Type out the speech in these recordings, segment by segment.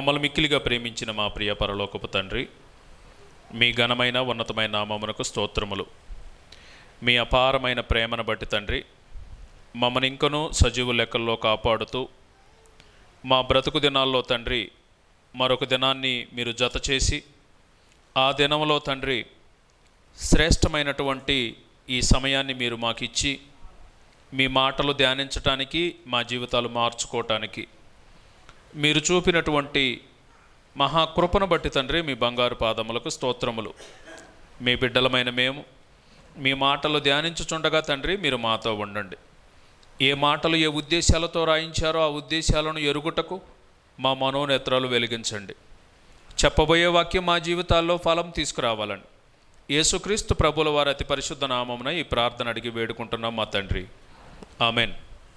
మమ్మల్ని మిక్కిలిగా ప్రేమించిన మా ప్రియ పరలోకపు తండ్రి మీ ఘనమైన ఉన్నతమైన నామమునకు స్తోత్రములు మీ అపారమైన ప్రేమను బట్టి తండ్రి మమ్మల్ని ఇంకనూ సజీవు లెక్కల్లో కాపాడుతూ మా బ్రతుకు దినాల్లో తండ్రి మరొక దినాన్ని మీరు జత చేసి ఆ దినంలో తండ్రి శ్రేష్టమైనటువంటి ఈ సమయాన్ని మీరు మాకిచ్చి మీ మాటలు ధ్యానించటానికి మా జీవితాలు మార్చుకోవటానికి మీరు చూపినటువంటి మహాకృపను బట్టి తండ్రి మీ బంగారు పాదములకు స్తోత్రములు మీ బిడ్డలమైన మేము మీ మాటలు ధ్యానించుచుండగా తండ్రి మీరు మాతో ఉండండి ఏ మాటలు ఏ ఉద్దేశాలతో రాయించారో ఆ ఉద్దేశాలను ఎరుగుటకు మా మనోనేత్రాలు వెలిగించండి చెప్పబోయే వాక్యం మా జీవితాల్లో ఫలం తీసుకురావాలండి యేసుక్రీస్తు ప్రభుల వారి అతి పరిశుద్ధ నామమున ఈ ప్రార్థన అడిగి వేడుకుంటున్నాం మా తండ్రి ఆమెన్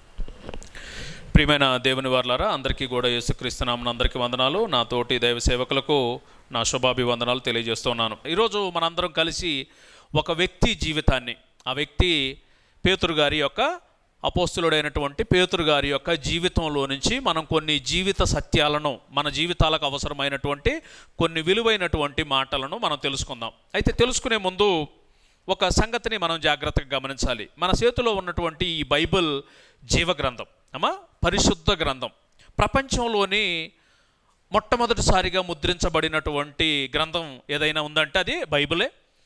ప్రియమైన దేవుని వార్లారా అందరికీ కూడా యేసుక్రీస్తు నామన అందరికీ వందనాలు నా తోటి దైవ సేవకులకు నా శుభాభివందనాలు తెలియజేస్తున్నాను ఈరోజు మనందరం కలిసి ఒక వ్యక్తి జీవితాన్ని ఆ వ్యక్తి పేతురు గారి యొక్క అపోస్తులుడైనటువంటి పేతురు గారి యొక్క జీవితంలో నుంచి మనం కొన్ని జీవిత సత్యాలను మన జీవితాలకు అవసరమైనటువంటి కొన్ని విలువైనటువంటి మాటలను మనం తెలుసుకుందాం అయితే తెలుసుకునే ముందు ఒక సంగతిని మనం జాగ్రత్తగా గమనించాలి మన చేతిలో ఉన్నటువంటి ఈ బైబిల్ జీవగ్రంథం అమ్మా పరిశుద్ధ గ్రంథం ప్రపంచంలోని మొట్టమొదటిసారిగా ముద్రించబడినటువంటి గ్రంథం ఏదైనా ఉందంటే అది బైబిలే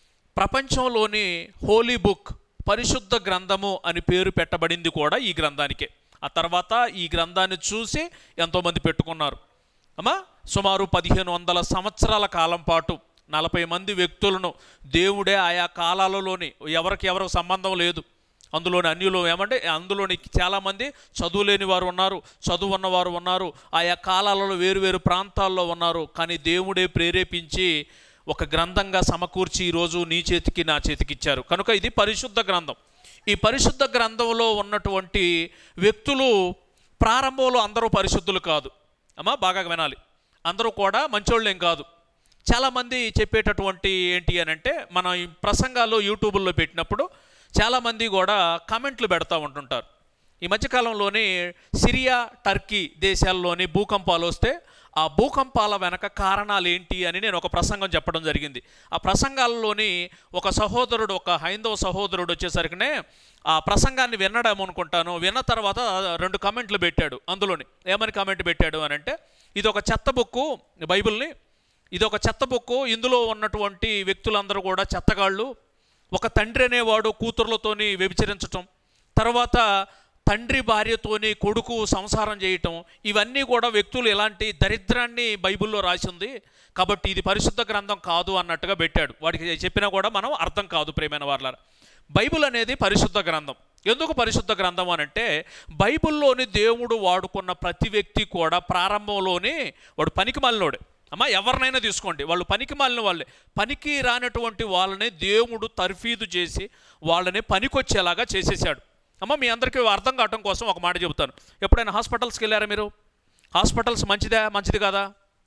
ప్రపంచంలోని హోలీ బుక్ పరిశుద్ధ గ్రంథము అని పేరు పెట్టబడింది కూడా ఈ గ్రంథానికే ఆ తర్వాత ఈ గ్రంథాన్ని చూసి ఎంతోమంది పెట్టుకున్నారు అమ్మా సుమారు పదిహేను వందల సంవత్సరాల కాలం పాటు నలభై మంది వ్యక్తులను దేవుడే ఆయా కాలాలలోని ఎవరికి ఎవరికి సంబంధం లేదు అందులోని అన్యులు ఏమంటే అందులోని చాలామంది చదువు లేని వారు ఉన్నారు చదువు ఉన్నవారు ఉన్నారు ఆయా కాలాలలో వేరు వేరు ప్రాంతాల్లో ఉన్నారు కానీ దేవుడే ప్రేరేపించి ఒక గ్రంథంగా సమకూర్చి ఈరోజు నీ చేతికి నా చేతికి ఇచ్చారు కనుక ఇది పరిశుద్ధ గ్రంథం ఈ పరిశుద్ధ గ్రంథంలో ఉన్నటువంటి వ్యక్తులు ప్రారంభంలో అందరూ పరిశుద్ధులు కాదు అమ్మా బాగా వినాలి అందరూ కూడా మంచోళ్ళేం కాదు చాలామంది చెప్పేటటువంటి ఏంటి అని అంటే మన ఈ ప్రసంగాలు యూట్యూబ్లో పెట్టినప్పుడు చాలామంది కూడా కమెంట్లు పెడతా ఉంటుంటారు ఈ మధ్యకాలంలోని సిరియా టర్కీ దేశాల్లోని భూకంపాలు వస్తే ఆ భూకంపాల వెనక కారణాలు ఏంటి అని నేను ఒక ప్రసంగం చెప్పడం జరిగింది ఆ ప్రసంగాల్లోని ఒక సహోదరుడు ఒక హైందవ సహోదరుడు వచ్చేసరికినే ఆ ప్రసంగాన్ని వినడం అనుకుంటాను విన్న తర్వాత రెండు కమెంట్లు పెట్టాడు అందులోని ఏమని కామెంట్ పెట్టాడు అని అంటే ఇది ఒక చెత్త బుక్కు బైబిల్ని ఇది ఒక చెత్త బుక్కు ఇందులో ఉన్నటువంటి వ్యక్తులందరూ కూడా చెత్తగాళ్ళు ఒక తండ్రి అనేవాడు కూతుర్లతోని వ్యభిచరించటం తర్వాత తండ్రి భార్యతోని కొడుకు సంసారం చేయటం ఇవన్నీ కూడా వ్యక్తులు ఎలాంటి దరిద్రాన్ని బైబిల్లో రాసింది కాబట్టి ఇది పరిశుద్ధ గ్రంథం కాదు అన్నట్టుగా పెట్టాడు వాడికి చెప్పినా కూడా మనం అర్థం కాదు ప్రేమైన వాళ్ళ బైబిల్ అనేది పరిశుద్ధ గ్రంథం ఎందుకు పరిశుద్ధ గ్రంథం అని అంటే బైబిల్లోని దేవుడు వాడుకున్న ప్రతి వ్యక్తి కూడా ప్రారంభంలోనే వాడు పనికి మాలినోడే అమ్మ ఎవరినైనా తీసుకోండి వాళ్ళు పనికి మాలిన వాళ్ళే పనికి రానటువంటి వాళ్ళని దేవుడు తర్ఫీదు చేసి వాళ్ళని పనికొచ్చేలాగా చేసేసాడు అమ్మ మీ అందరికీ అర్థం కావటం కోసం ఒక మాట చెబుతాను ఎప్పుడైనా హాస్పిటల్స్కి వెళ్ళారా మీరు హాస్పిటల్స్ మంచిదా మంచిది కాదా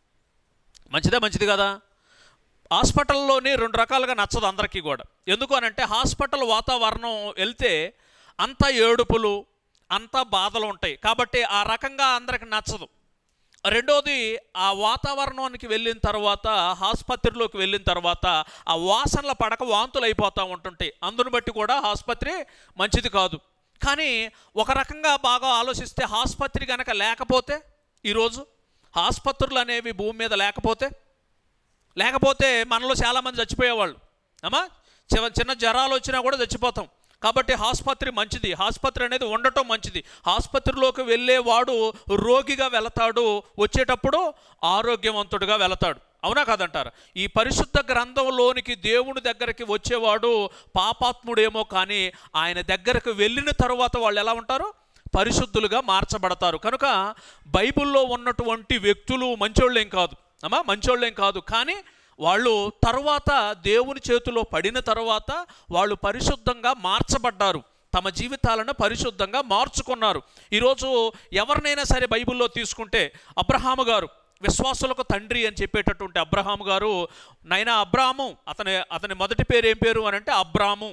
మంచిదా మంచిది కదా హాస్పిటల్లోని రెండు రకాలుగా నచ్చదు అందరికీ కూడా ఎందుకు అని అంటే హాస్పిటల్ వాతావరణం వెళ్తే అంత ఏడుపులు అంత బాధలు ఉంటాయి కాబట్టి ఆ రకంగా అందరికి నచ్చదు రెండోది ఆ వాతావరణానికి వెళ్ళిన తర్వాత ఆసుపత్రిలోకి వెళ్ళిన తర్వాత ఆ వాసనల పడక వాంతులు అయిపోతూ ఉంటుంటాయి అందును బట్టి కూడా ఆసుపత్రి మంచిది కాదు కానీ ఒక రకంగా బాగా ఆలోచిస్తే ఆసుపత్రి కనుక లేకపోతే ఈరోజు ఆసుపత్రులు అనేవి భూమి మీద లేకపోతే లేకపోతే మనలో చాలామంది చచ్చిపోయేవాళ్ళు అమ్మా చిన్న చిన్న జ్వరాలు వచ్చినా కూడా చచ్చిపోతాం కాబట్టి ఆసుపత్రి మంచిది ఆసుపత్రి అనేది ఉండటం మంచిది ఆసుపత్రిలోకి వెళ్ళేవాడు రోగిగా వెళతాడు వచ్చేటప్పుడు ఆరోగ్యవంతుడిగా వెళతాడు అవునా కాదంటారు ఈ పరిశుద్ధ గ్రంథంలోనికి దేవుని దగ్గరికి వచ్చేవాడు పాపాత్ముడేమో కానీ ఆయన దగ్గరకు వెళ్ళిన తర్వాత వాళ్ళు ఎలా ఉంటారు పరిశుద్ధులుగా మార్చబడతారు కనుక బైబిల్లో ఉన్నటువంటి వ్యక్తులు మంచోళ్ళేం కాదు అమ్మా మంచోళ్ళేం కాదు కానీ వాళ్ళు తర్వాత దేవుని చేతిలో పడిన తర్వాత వాళ్ళు పరిశుద్ధంగా మార్చబడ్డారు తమ జీవితాలను పరిశుద్ధంగా మార్చుకున్నారు ఈరోజు ఎవరినైనా సరే బైబిల్లో తీసుకుంటే అబ్రహాము గారు విశ్వాసులకు తండ్రి అని చెప్పేటటువంటి అబ్రహాము గారు నైనా అబ్రాము అతని అతని మొదటి పేరు ఏం పేరు అని అంటే అబ్రాము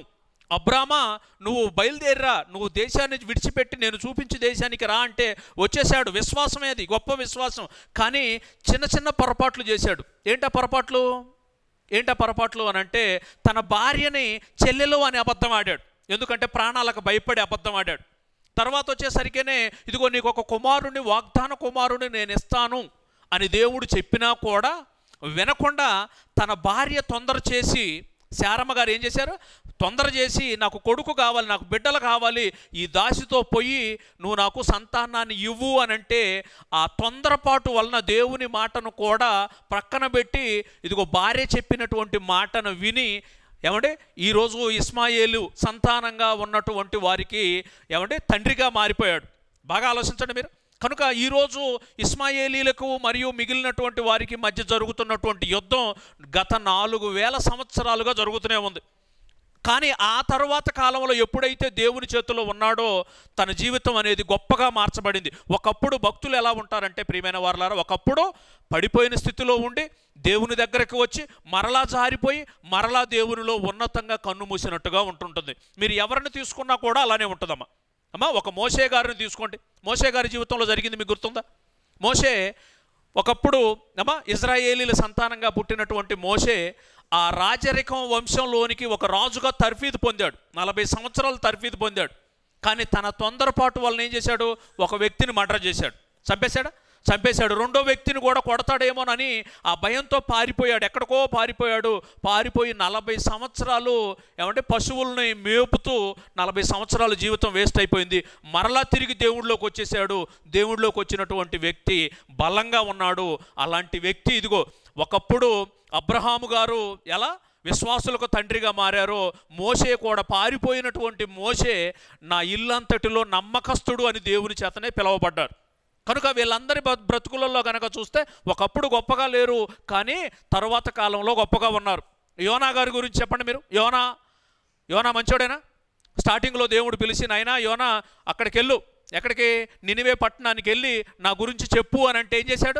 అబ్రామా నువ్వు బయలుదేరిరా నువ్వు దేశాన్ని విడిచిపెట్టి నేను చూపించే దేశానికి రా అంటే వచ్చేసాడు విశ్వాసమే అది గొప్ప విశ్వాసం కానీ చిన్న చిన్న పొరపాట్లు చేశాడు ఏంటా పొరపాట్లు ఏంటా పొరపాట్లు అని అంటే తన భార్యని చెల్లెలు అని అబద్ధం ఆడాడు ఎందుకంటే ప్రాణాలకు భయపడి అబద్ధం ఆడాడు తర్వాత వచ్చేసరికేనే ఇదిగో నీకు ఒక కుమారుని వాగ్దాన కుమారుని నేను ఇస్తాను అని దేవుడు చెప్పినా కూడా వినకుండా తన భార్య తొందర చేసి శారమ్మ గారు ఏం చేశారు తొందర చేసి నాకు కొడుకు కావాలి నాకు బిడ్డలు కావాలి ఈ దాసితో పోయి నువ్వు నాకు సంతానాన్ని ఇవ్వు అని అంటే ఆ తొందరపాటు వలన దేవుని మాటను కూడా ప్రక్కన పెట్టి ఇదిగో భార్య చెప్పినటువంటి మాటను విని ఏమంటే ఈరోజు ఇస్మాయేలు సంతానంగా ఉన్నటువంటి వారికి ఏమంటే తండ్రిగా మారిపోయాడు బాగా ఆలోచించండి మీరు కనుక ఈరోజు ఇస్మాయేలీలకు మరియు మిగిలినటువంటి వారికి మధ్య జరుగుతున్నటువంటి యుద్ధం గత నాలుగు వేల సంవత్సరాలుగా జరుగుతూనే ఉంది కానీ ఆ తర్వాత కాలంలో ఎప్పుడైతే దేవుని చేతిలో ఉన్నాడో తన జీవితం అనేది గొప్పగా మార్చబడింది ఒకప్పుడు భక్తులు ఎలా ఉంటారంటే ప్రియమైన వారులారా ఒకప్పుడు పడిపోయిన స్థితిలో ఉండి దేవుని దగ్గరకు వచ్చి మరలా జారిపోయి మరలా దేవునిలో ఉన్నతంగా కన్ను మూసినట్టుగా ఉంటుంటుంది మీరు ఎవరిని తీసుకున్నా కూడా అలానే ఉంటుందమ్మా అమ్మా ఒక మోసే గారిని తీసుకోండి మోసే గారి జీవితంలో జరిగింది మీకు గుర్తుందా మోసే ఒకప్పుడు అమ్మా ఇజ్రాయేలీల సంతానంగా పుట్టినటువంటి మోసే ఆ రాజరికం వంశంలోనికి ఒక రాజుగా తర్ఫీదు పొందాడు నలభై సంవత్సరాలు తర్ఫీదు పొందాడు కానీ తన తొందరపాటు వలన ఏం చేశాడు ఒక వ్యక్తిని మర్డర్ చేశాడు చంపేశాడా చంపేశాడు రెండో వ్యక్తిని కూడా కొడతాడేమోనని ఆ భయంతో పారిపోయాడు ఎక్కడికో పారిపోయాడు పారిపోయి నలభై సంవత్సరాలు ఏమంటే పశువుల్ని మేపుతూ నలభై సంవత్సరాల జీవితం వేస్ట్ అయిపోయింది మరలా తిరిగి దేవుడిలోకి వచ్చేసాడు దేవుడిలోకి వచ్చినటువంటి వ్యక్తి బలంగా ఉన్నాడు అలాంటి వ్యక్తి ఇదిగో ఒకప్పుడు అబ్రహాము గారు ఎలా విశ్వాసులకు తండ్రిగా మారారో మోసే కూడా పారిపోయినటువంటి మోసే నా ఇల్లంతటిలో నమ్మకస్తుడు అని దేవుని చేతనే పిలువబడ్డారు కనుక వీళ్ళందరి బ్ర- బ్రతుకులలో కనుక చూస్తే ఒకప్పుడు గొప్పగా లేరు కానీ తరువాత కాలంలో గొప్పగా ఉన్నారు యోనా గారి గురించి చెప్పండి మీరు యోనా యోనా మంచోడేనా స్టార్టింగ్లో దేవుడు పిలిచి నాయనా యోనా అక్కడికి వెళ్ళు ఎక్కడికి నినివే పట్టణానికి వెళ్ళి నా గురించి చెప్పు అని అంటే ఏం చేశాడు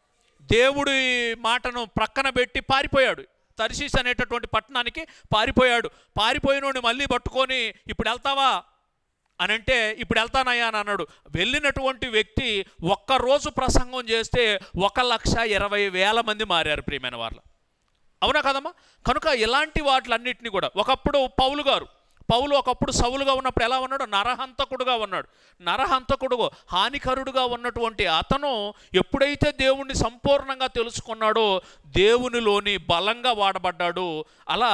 దేవుడి మాటను ప్రక్కన పెట్టి పారిపోయాడు తర్షీస్ అనేటటువంటి పట్టణానికి పారిపోయాడు పారిపోయినోడిని మళ్ళీ పట్టుకొని ఇప్పుడు వెళ్తావా అని అంటే ఇప్పుడు వెళ్తానయ్యా అని అన్నాడు వెళ్ళినటువంటి వ్యక్తి ఒక్కరోజు ప్రసంగం చేస్తే ఒక లక్ష ఇరవై వేల మంది మారారు ప్రియమైన వాళ్ళు అవునా కదమ్మా కనుక ఇలాంటి వాటిలన్నింటినీ కూడా ఒకప్పుడు పౌలు గారు పౌలు ఒకప్పుడు సౌలుగా ఉన్నప్పుడు ఎలా ఉన్నాడు నరహంతకుడుగా ఉన్నాడు నరహంతకుడు హానికరుడుగా ఉన్నటువంటి అతను ఎప్పుడైతే దేవుణ్ణి సంపూర్ణంగా తెలుసుకున్నాడో దేవునిలోని బలంగా వాడబడ్డాడు అలా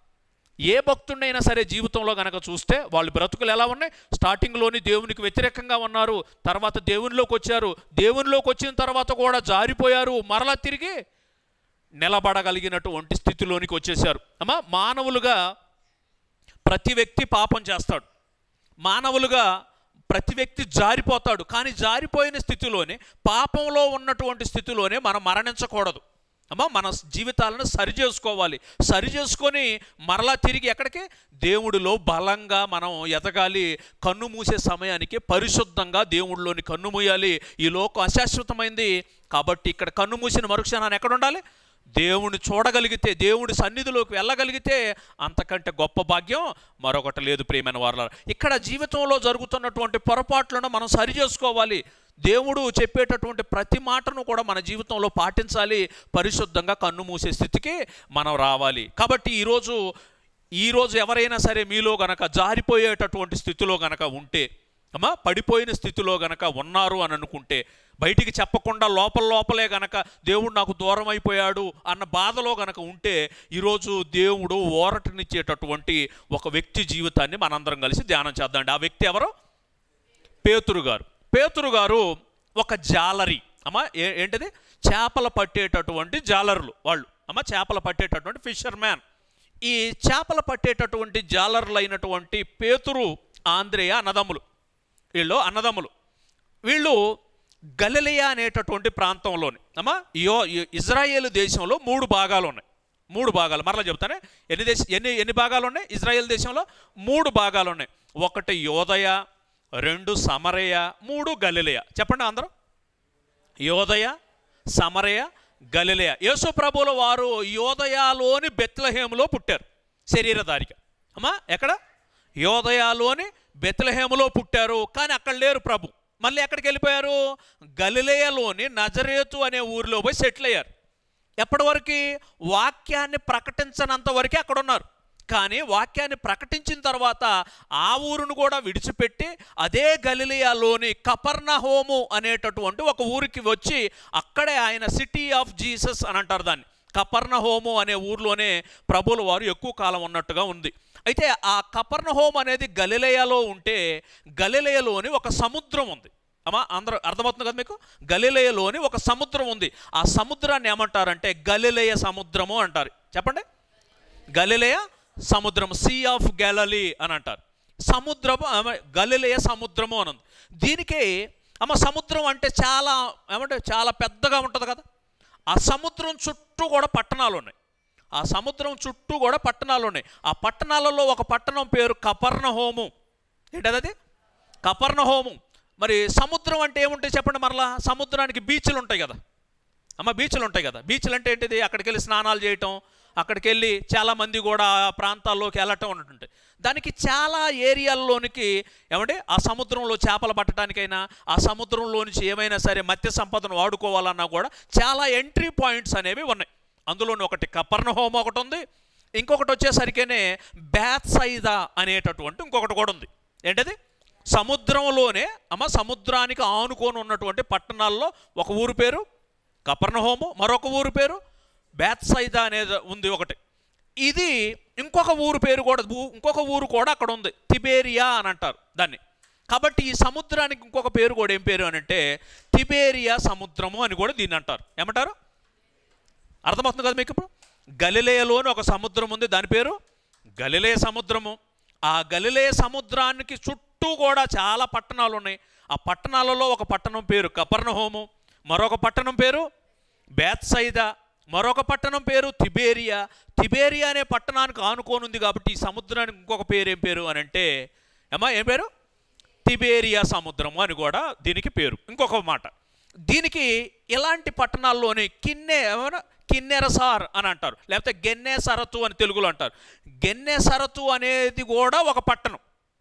ఏ భక్తుడైనా సరే జీవితంలో గనక చూస్తే వాళ్ళ బ్రతుకులు ఎలా ఉన్నాయి స్టార్టింగ్లోని దేవునికి వ్యతిరేకంగా ఉన్నారు తర్వాత దేవునిలోకి వచ్చారు దేవునిలోకి వచ్చిన తర్వాత కూడా జారిపోయారు మరలా తిరిగి నిలబడగలిగినటువంటి స్థితిలోనికి వచ్చేసారు అమ్మా మానవులుగా ప్రతి వ్యక్తి పాపం చేస్తాడు మానవులుగా ప్రతి వ్యక్తి జారిపోతాడు కానీ జారిపోయిన స్థితిలోనే పాపంలో ఉన్నటువంటి స్థితిలోనే మనం మరణించకూడదు అమ్మా మన జీవితాలను సరి చేసుకోవాలి సరి చేసుకొని మరలా తిరిగి ఎక్కడికి దేవుడిలో బలంగా మనం ఎదగాలి కన్ను మూసే సమయానికి పరిశుద్ధంగా దేవుడిలోని కన్ను మూయాలి ఈ లోకం అశాశ్వతమైంది కాబట్టి ఇక్కడ కన్ను మూసిన మరుక్షణాన్ని ఎక్కడ ఉండాలి దేవుని చూడగలిగితే దేవుడి సన్నిధిలోకి వెళ్ళగలిగితే అంతకంటే గొప్ప భాగ్యం మరొకటి లేదు ప్రియమైన వారు ఇక్కడ జీవితంలో జరుగుతున్నటువంటి పొరపాట్లను మనం సరి చేసుకోవాలి దేవుడు చెప్పేటటువంటి ప్రతి మాటను కూడా మన జీవితంలో పాటించాలి పరిశుద్ధంగా కన్ను మూసే స్థితికి మనం రావాలి కాబట్టి ఈరోజు ఈరోజు ఎవరైనా సరే మీలో గనక జారిపోయేటటువంటి స్థితిలో గనక ఉంటే అమ్మా పడిపోయిన స్థితిలో గనక ఉన్నారు అని అనుకుంటే బయటికి చెప్పకుండా లోపల లోపలే గనక దేవుడు నాకు దూరం అయిపోయాడు అన్న బాధలో గనక ఉంటే ఈరోజు దేవుడు ఓరటనిచ్చేటటువంటి ఒక వ్యక్తి జీవితాన్ని మనందరం కలిసి ధ్యానం చేద్దాం ఆ వ్యక్తి ఎవరు పేతురు గారు పేతురు గారు ఒక జాలరి అమ్మ ఏ ఏంటిది చేపలు పట్టేటటువంటి జాలర్లు వాళ్ళు అమ్మ చేపలు పట్టేటటువంటి ఫిషర్ మ్యాన్ ఈ చేపలు పట్టేటటువంటి జాలర్లు అయినటువంటి పేతురు ఆంధ్రేయ అన్నదమ్ములు వీళ్ళు అన్నదమ్ములు వీళ్ళు గలిలియా అనేటటువంటి ప్రాంతంలోని అమ్మా యో ఈ- ఇజ్రాయేల్ దేశంలో మూడు భాగాలు ఉన్నాయి మూడు భాగాలు మరలా చెప్తానే ఎన్ని దేశ ఎన్ని ఎన్ని భాగాలు ఉన్నాయి ఇజ్రాయెల్ దేశంలో మూడు భాగాలు ఉన్నాయి ఒకటి యోదయ రెండు సమరయ మూడు గలిలయ చెప్పండి అందరూ యోదయ సమరయ గలిలయ యేసు ప్రభుల వారు యోదయాలోని బెత్లహేములో పుట్టారు శరీరధారిగా అమ్మా ఎక్కడ యోదయాలోని బెత్లహేములో పుట్టారు కానీ అక్కడ లేరు ప్రభు మళ్ళీ ఎక్కడికి వెళ్ళిపోయారు గలిలేయలోని నజరేతు అనే ఊరిలో పోయి సెటిల్ అయ్యారు ఎప్పటి వరకు వాక్యాన్ని ప్రకటించనంత వరకే అక్కడ ఉన్నారు కానీ వాక్యాన్ని ప్రకటించిన తర్వాత ఆ ఊరును కూడా విడిచిపెట్టి అదే గలిలియాలోని కపర్ణహోము అనేటటువంటి ఒక ఊరికి వచ్చి అక్కడే ఆయన సిటీ ఆఫ్ జీసస్ అని అంటారు దాన్ని కపర్ణహోము అనే ఊర్లోనే ప్రభుల వారు ఎక్కువ కాలం ఉన్నట్టుగా ఉంది అయితే ఆ కపర్ణహోమ్ అనేది గలిలయలో ఉంటే గలిలయలోని ఒక సముద్రం ఉంది అమ్మా అందరూ అర్థమవుతుంది కదా మీకు గలిలయలోని ఒక సముద్రం ఉంది ఆ సముద్రాన్ని ఏమంటారంటే గలిలయ సముద్రము అంటారు చెప్పండి గలిలయ సముద్రం సీ ఆఫ్ గెలలీ అని అంటారు సముద్రము ఆమె గలిలయ సముద్రము అని ఉంది దీనికి అమ్మ సముద్రం అంటే చాలా ఏమంటే చాలా పెద్దగా ఉంటుంది కదా ఆ సముద్రం చుట్టూ కూడా పట్టణాలు ఉన్నాయి ఆ సముద్రం చుట్టూ కూడా పట్టణాలు ఉన్నాయి ఆ పట్టణాలలో ఒక పట్టణం పేరు కపర్ణహోము ఏంటది అది కపర్ణహోము మరి సముద్రం అంటే ఏముంటాయి చెప్పండి మరలా సముద్రానికి బీచ్లు ఉంటాయి కదా అమ్మ బీచ్లు ఉంటాయి కదా బీచ్లు అంటే ఏంటిది అక్కడికి వెళ్ళి స్నానాలు చేయటం అక్కడికి వెళ్ళి చాలామంది కూడా ఆ ప్రాంతాల్లోకి వెళ్ళటం ఉంటుంటాయి దానికి చాలా ఏరియాల్లోనికి ఏమంటే ఆ సముద్రంలో చేపలు పట్టడానికైనా ఆ సముద్రంలో నుంచి ఏమైనా సరే మత్స్య సంపదను వాడుకోవాలన్నా కూడా చాలా ఎంట్రీ పాయింట్స్ అనేవి ఉన్నాయి అందులోని ఒకటి కపర్ణ హోమ్ ఒకటి ఉంది ఇంకొకటి వచ్చేసరికేనే బ్యాత్సైదా అనేటటువంటి ఇంకొకటి కూడా ఉంది ఏంటది సముద్రంలోనే అమ్మ సముద్రానికి ఆనుకొని ఉన్నటువంటి పట్టణాల్లో ఒక ఊరు పేరు కపర్ణహోము మరొక ఊరు పేరు బ్యాత్సైదా అనేది ఉంది ఒకటి ఇది ఇంకొక ఊరు పేరు కూడా ఊ- ఇంకొక ఊరు కూడా అక్కడ ఉంది తిబేరియా అని అంటారు దాన్ని కాబట్టి ఈ సముద్రానికి ఇంకొక పేరు కూడా ఏం పేరు అని అంటే తిబేరియా సముద్రము అని కూడా దీన్ని అంటారు ఏమంటారు అర్థమవుతుంది కదా మీకు ఇప్పుడు గలిలేయలోని ఒక సముద్రం ఉంది దాని పేరు గలిలేయ సముద్రము ఆ గలిలేయ సముద్రానికి చుట్టూ కూడా చాలా పట్టణాలు ఉన్నాయి ఆ పట్టణాలలో ఒక పట్టణం పేరు కపర్ణహోము మరొక పట్టణం పేరు బేత్సైదా మరొక పట్టణం పేరు తిబేరియా తిబేరియా అనే పట్టణానికి ఆనుకోనుంది కాబట్టి ఈ సముద్రానికి ఇంకొక పేరు ఏం పేరు అని అంటే ఏమా ఏం పేరు తిబేరియా సముద్రము అని కూడా దీనికి పేరు ఇంకొక మాట దీనికి ఇలాంటి పట్టణాల్లోని కిన్నె ఏమన్నా కిన్నెరసార్ అని అంటారు లేకపోతే గెన్నె సరతు అని తెలుగులో అంటారు గెన్నె సరతు అనేది కూడా ఒక పట్టణం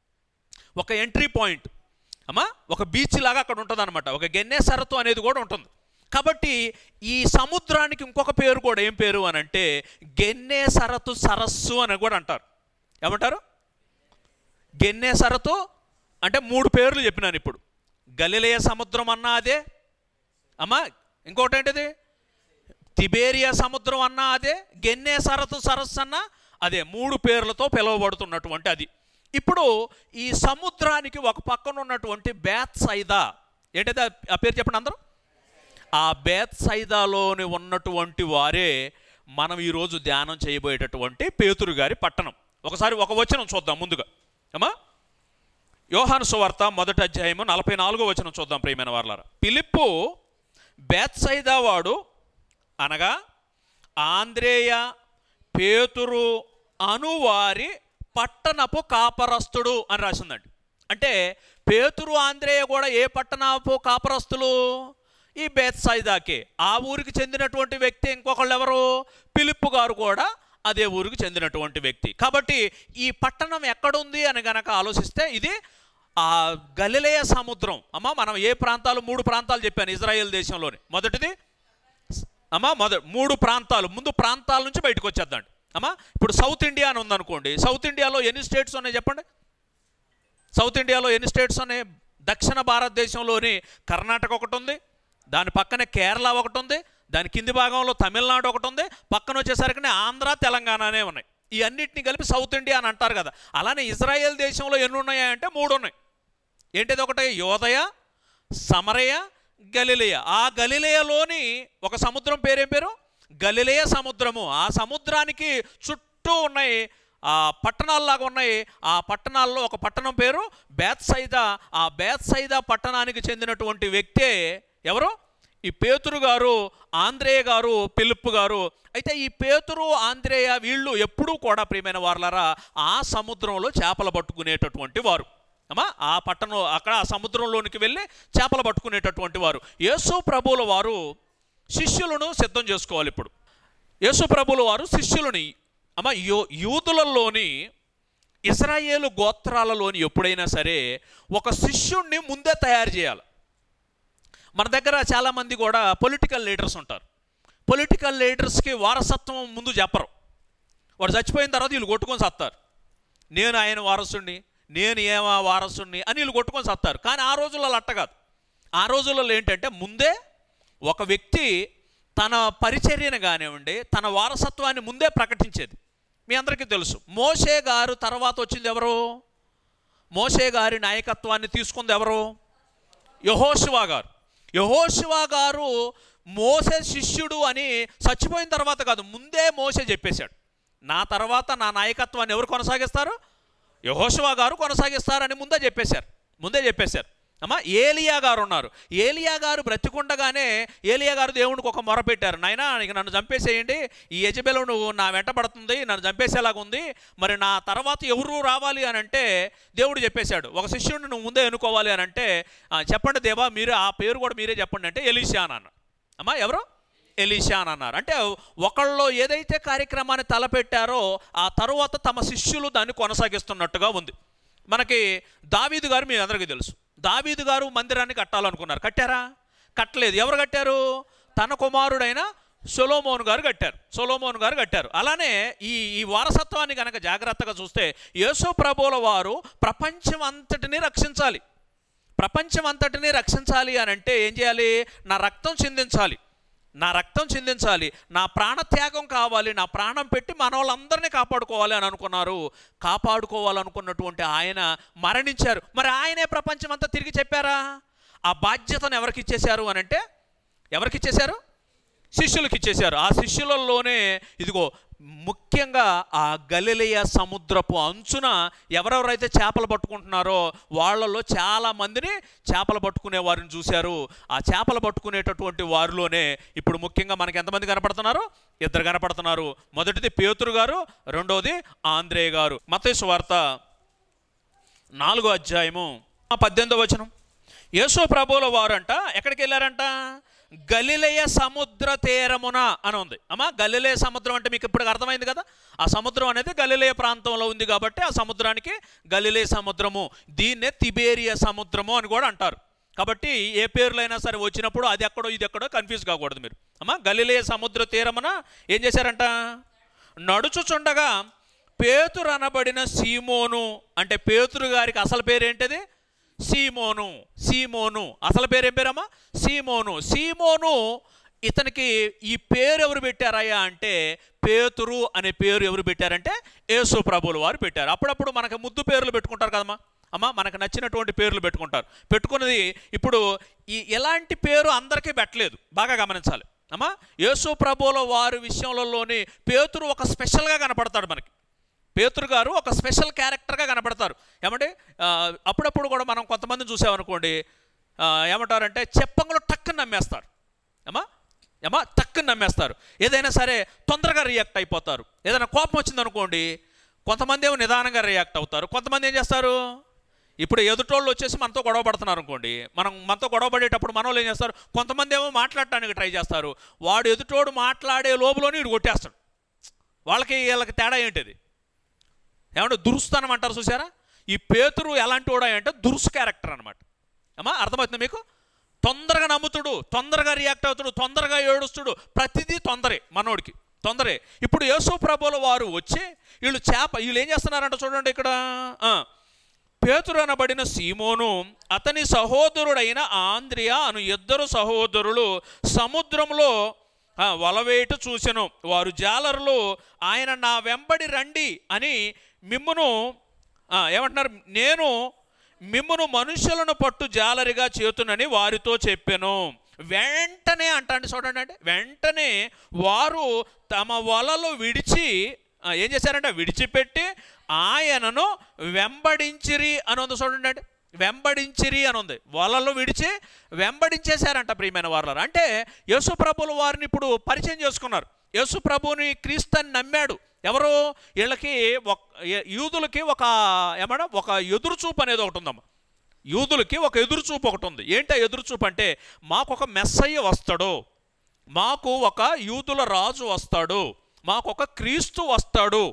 ఒక ఎంట్రీ పాయింట్ అమ్మా ఒక బీచ్ లాగా అక్కడ ఉంటుంది అనమాట ఒక గెన్నె సరతు అనేది కూడా ఉంటుంది కాబట్టి ఈ సముద్రానికి ఇంకొక పేరు కూడా ఏం పేరు అని అంటే గెన్నె సరతు సరస్సు అని కూడా అంటారు ఏమంటారు గెన్నె సరతు అంటే మూడు పేర్లు చెప్పినాను ఇప్పుడు గలిలయ సముద్రం అన్నా అదే అమ్మా ఇంకోటి ఏంటిది తిబేరియా సముద్రం అన్నా అదే గెన్నె సరస్సు సరస్సు అన్నా అదే మూడు పేర్లతో పిలువబడుతున్నటువంటి అది ఇప్పుడు ఈ సముద్రానికి ఒక పక్కన ఉన్నటువంటి బేత్ సైదా ఏంటది ఆ- ఆ పేరు చెప్పండి అందరూ ఆ బేత్ సైదాలోని ఉన్నటువంటి వారే మనం ఈరోజు ధ్యానం చేయబోయేటటువంటి పేతురు గారి పట్టణం ఒకసారి ఒక వచనం చూద్దాం ముందుగా అమ్మా యోహాను సువార్త మొదటి అధ్యాయము నలభై నాలుగో వచనం చూద్దాం ప్రియమైన వార్లారా పిలిప్పు బేత్సైదా వాడు అనగా ఆంద్రేయ పేతురు అనువారి పట్టణపు కాపరస్తుడు అని రాసిందండి అంటే పేతురు ఆంద్రేయ కూడా ఏ పట్టణపు కాపరస్తులు ఈ బేత్సైదాకే ఆ ఊరికి చెందినటువంటి వ్యక్తి ఇంకొకళ్ళు ఎవరు పిలుపు గారు కూడా అదే ఊరికి చెందినటువంటి వ్యక్తి కాబట్టి ఈ పట్టణం ఎక్కడుంది అని గనక ఆలోచిస్తే ఇది ఆ గలిలయ సముద్రం అమ్మ మనం ఏ ప్రాంతాలు మూడు ప్రాంతాలు చెప్పాను ఇజ్రాయెల్ దేశంలోని మొదటిది అమ్మా మొద మూడు ప్రాంతాలు ముందు ప్రాంతాల నుంచి బయటకు వచ్చేద్దండి అమ్మా ఇప్పుడు సౌత్ ఇండియా అని ఉందనుకోండి సౌత్ ఇండియాలో ఎన్ని స్టేట్స్ ఉన్నాయి చెప్పండి సౌత్ ఇండియాలో ఎన్ని స్టేట్స్ ఉన్నాయి దక్షిణ భారతదేశంలోని కర్ణాటక ఒకటి ఉంది దాని పక్కనే కేరళ ఒకటి ఉంది దాని కింది భాగంలో తమిళనాడు ఒకటి ఉంది పక్కన వచ్చేసరికి ఆంధ్ర తెలంగాణనే ఉన్నాయి ఈ అన్నిటిని కలిపి సౌత్ ఇండియా అని అంటారు కదా అలానే ఇజ్రాయెల్ దేశంలో ఎన్ని ఉన్నాయా అంటే మూడు ఉన్నాయి ఏంటిది ఒకటి యోదయ సమరయ గలిలయ ఆ గలిలయలోని ఒక సముద్రం పేరేం పేరు గలిలయ సముద్రము ఆ సముద్రానికి చుట్టూ ఉన్నాయి ఆ పట్టణాల్లాగా ఉన్నాయి ఆ పట్టణాల్లో ఒక పట్టణం పేరు బేత్సైదా ఆ బేత్సైదా పట్టణానికి చెందినటువంటి వ్యక్తే ఎవరు ఈ పేతురు గారు ఆంధ్రేయ గారు పిలుపు గారు అయితే ఈ పేతురు ఆంధ్రేయ వీళ్ళు ఎప్పుడూ కూడా ప్రియమైన వార్లారా ఆ సముద్రంలో చేపలు పట్టుకునేటటువంటి వారు అమ్మా ఆ పట్టణం అక్కడ ఆ సముద్రంలోనికి వెళ్ళి చేపలు పట్టుకునేటటువంటి వారు యేసు ప్రభువుల వారు శిష్యులను సిద్ధం చేసుకోవాలి ఇప్పుడు యేసు ప్రభువుల వారు శిష్యులని అమ్మ యూ యూదులలోని ఇజ్రాయేలు గోత్రాలలోని ఎప్పుడైనా సరే ఒక శిష్యుణ్ణి ముందే తయారు చేయాలి మన దగ్గర చాలామంది కూడా పొలిటికల్ లీడర్స్ ఉంటారు పొలిటికల్ లీడర్స్కి వారసత్వం ముందు చెప్పరు వాడు చచ్చిపోయిన తర్వాత వీళ్ళు కొట్టుకొని సత్తారు నేను ఆయన వారసుడిని నేను ఏమా వారసుడిని అని వీళ్ళు కొట్టుకొని సత్తారు కానీ ఆ రోజుల్లో అట్ట కాదు ఆ రోజులలో ఏంటంటే ముందే ఒక వ్యక్తి తన పరిచర్యను కానివ్వండి తన వారసత్వాన్ని ముందే ప్రకటించేది మీ అందరికీ తెలుసు మోషే గారు తర్వాత వచ్చింది ఎవరు మోషే గారి నాయకత్వాన్ని తీసుకుంది ఎవరు యహోశివా గారు యహోశివా గారు మోసే శిష్యుడు అని చచ్చిపోయిన తర్వాత కాదు ముందే మోసే చెప్పేశాడు నా తర్వాత నా నాయకత్వాన్ని ఎవరు కొనసాగిస్తారు యహోశివా గారు కొనసాగిస్తారని ముందే చెప్పేశారు ముందే చెప్పేశారు అమ్మా ఏలియా గారు ఉన్నారు ఏలియా గారు బ్రతికుండగానే ఏలియా గారు దేవునికి ఒక మొర పెట్టారు నాయనా ఇక నన్ను చంపేసేయండి ఈ యజబెలు నువ్వు నా వెంట పడుతుంది నన్ను చంపేసేలాగా ఉంది మరి నా తర్వాత ఎవరు రావాలి అని అంటే దేవుడు చెప్పేశాడు ఒక శిష్యుడిని నువ్వు ముందే ఎన్నుకోవాలి అని అంటే "ఆ, చెప్పండి దేవా మీరు ఆ పేరు కూడా మీరే చెప్పండి అంటే ఎలీషా అని అన్నాడు అమ్మా ఎవరు ఎలీషా అని అన్నారు అంటే ఒకళ్ళు ఏదైతే కార్యక్రమాన్ని తలపెట్టారో ఆ తరువాత తమ శిష్యులు దాన్ని కొనసాగిస్తున్నట్టుగా ఉంది మనకి దావీదు గారు మీ అందరికీ తెలుసు దావీదు గారు మందిరాన్ని కట్టాలనుకున్నారు కట్టారా కట్టలేదు ఎవరు కట్టారు తన కుమారుడైన సొలోమోన్ గారు కట్టారు సొలోమోన్ గారు కట్టారు అలానే ఈ ఈ వారసత్వాన్ని కనుక జాగ్రత్తగా చూస్తే యేసు ప్రభువుల వారు ప్రపంచం అంతటిని రక్షించాలి ప్రపంచం అంతటిని రక్షించాలి అని అంటే ఏం చేయాలి నా రక్తం చిందించాలి నా రక్తం చిందించాలి నా ప్రాణత్యాగం కావాలి నా ప్రాణం పెట్టి మన వాళ్ళందరినీ కాపాడుకోవాలి అని అనుకున్నారు కాపాడుకోవాలనుకున్నటువంటి ఆయన మరణించారు మరి ఆయనే ప్రపంచం అంతా తిరిగి చెప్పారా ఆ బాధ్యతను ఎవరికి ఇచ్చేశారు అని అంటే ఎవరికి ఇచ్చేశారు శిష్యులకు ఇచ్చేశారు ఆ శిష్యులలోనే ఇదిగో ముఖ్యంగా ఆ గలిలయ సముద్రపు అంచున ఎవరెవరైతే చేపలు పట్టుకుంటున్నారో వాళ్ళలో చాలా మందిని చేపలు పట్టుకునే వారిని చూశారు ఆ చేపలు పట్టుకునేటటువంటి వారిలోనే ఇప్పుడు ముఖ్యంగా మనకి ఎంతమంది కనపడుతున్నారు ఇద్దరు కనపడుతున్నారు మొదటిది పేతురు గారు రెండవది ఆంధ్రేయ గారు మతేసు వార్త నాలుగో అధ్యాయము ఆ పద్దెనిమిదో వచనం యేసు ప్రభువుల వారంట ఎక్కడికి వెళ్ళారంట గలిలయ సముద్ర తీరమున అని ఉంది అమ్మా గలిలయ సముద్రం అంటే మీకు ఇప్పుడు అర్థమైంది కదా ఆ సముద్రం అనేది గలిలయ ప్రాంతంలో ఉంది కాబట్టి ఆ సముద్రానికి గలిలయ సముద్రము దీన్నే తిబేరియ సముద్రము అని కూడా అంటారు కాబట్టి ఏ పేర్లైనా సరే వచ్చినప్పుడు అది ఎక్కడో ఇది ఎక్కడో కన్ఫ్యూజ్ కాకూడదు మీరు అమ్మా గలిలయ సముద్ర తీరమున ఏం చేశారంట నడుచుచుండగా పేతురు అనబడిన సీమోను అంటే పేతురు గారికి అసలు పేరు ఏంటిది సీమోను సీమోను అసలు పేరు ఏం పేరమ్మా సీమోను సీమోను ఇతనికి ఈ పేరు ఎవరు పెట్టారయ్యా అంటే పేతురు అనే పేరు ఎవరు పెట్టారంటే యేసు ప్రభువులు వారు పెట్టారు అప్పుడప్పుడు మనకు ముద్దు పేర్లు పెట్టుకుంటారు కదమ్మా అమ్మ మనకు నచ్చినటువంటి పేర్లు పెట్టుకుంటారు పెట్టుకున్నది ఇప్పుడు ఈ ఎలాంటి పేరు అందరికీ పెట్టలేదు బాగా గమనించాలి అమ్మా యేసు ప్రభువుల వారి విషయంలోని పేతురు ఒక స్పెషల్గా కనపడతాడు మనకి పేతురు గారు ఒక స్పెషల్ క్యారెక్టర్గా కనపడతారు ఏమంటే ఆ, అప్పుడప్పుడు కూడా మనం కొంతమందిని చూసామనుకోండి ఆ, ఏమంటారంటే చెప్పంగులో టక్కుని నమ్మేస్తారు అమ్మా ఏమా టక్కుని నమ్మేస్తారు ఏదైనా సరే తొందరగా రియాక్ట్ అయిపోతారు ఏదైనా కోపం వచ్చిందనుకోండి కొంతమంది ఏమో నిదానంగా రియాక్ట్ అవుతారు కొంతమంది ఏం చేస్తారు ఇప్పుడు ఎదుటోళ్ళు వచ్చేసి మనతో గొడవ పడుతున్నారు అనుకోండి మనం మనతో గొడవ పడేటప్పుడు మన వాళ్ళు ఏం చేస్తారు కొంతమంది ఏమో మాట్లాడటానికి ట్రై చేస్తారు వాడు ఎదుటోడు మాట్లాడే లోపలని వీడు కొట్టేస్తాడు వాళ్ళకి వీళ్ళకి తేడా ఏంటిది ఏమంటే దురుస్తానం అంటారు చూసారా ఈ పేతురు ఎలాంటి వాడు అంటే దురుసు క్యారెక్టర్ అనమాట అమ్మా అర్థమవుతుంది మీకు తొందరగా నమ్ముతుడు తొందరగా రియాక్ట్ అవుతాడు తొందరగా ఏడుస్తుడు ప్రతిదీ తొందరే మనోడికి తొందరే ఇప్పుడు యేసు ప్రభుల వారు వచ్చి వీళ్ళు చేప వీళ్ళు ఏం చేస్తున్నారంట చూడండి ఇక్కడ ఆ, పేతురు అనబడిన సీమోను అతని సహోదరుడైన ఆంద్రియా అను ఇద్దరు సహోదరులు సముద్రంలో ఆ, వలవేట చూసెను వారు జాలరులు ఆయన నా వెంబడి రండి అని మిమ్మును ఆ, ఏమంటున్నారు నేను మిమ్మును మనుషులను పట్టు జాలరిగా చేతునని వారితో చెప్పాను వెంటనే అంటాండి చూడండి అంటే వెంటనే వారు తమ వలలు విడిచి ఆ, ఏం చేశారంటే విడిచిపెట్టి ఆయనను వెంబడించిరి అని ఉంది చూడండి అంటే వెంబడించిరి అని ఉంది వలలు విడిచి వెంబడించేశారంట ప్రియమైన వారు అంటే యేసు ప్రభుల వారిని ఇప్పుడు పరిచయం చేసుకున్నారు యేసు ప్రభుని క్రీస్తుని నమ్మాడు ఎవరు వీళ్ళకి ఒక యూదులకి ఒక ఏమన్నా ఒక ఎదురుచూపు అనేది ఒకటి ఉందమ్మా యూదులకి ఒక ఎదురుచూపు ఒకటి ఉంది ఏంటి ఆ ఎదురుచూపు అంటే మాకు ఒక మెస్సయ్య వస్తాడు మాకు ఒక యూదుల రాజు వస్తాడు మాకు ఒక క్రీస్తు వస్తాడు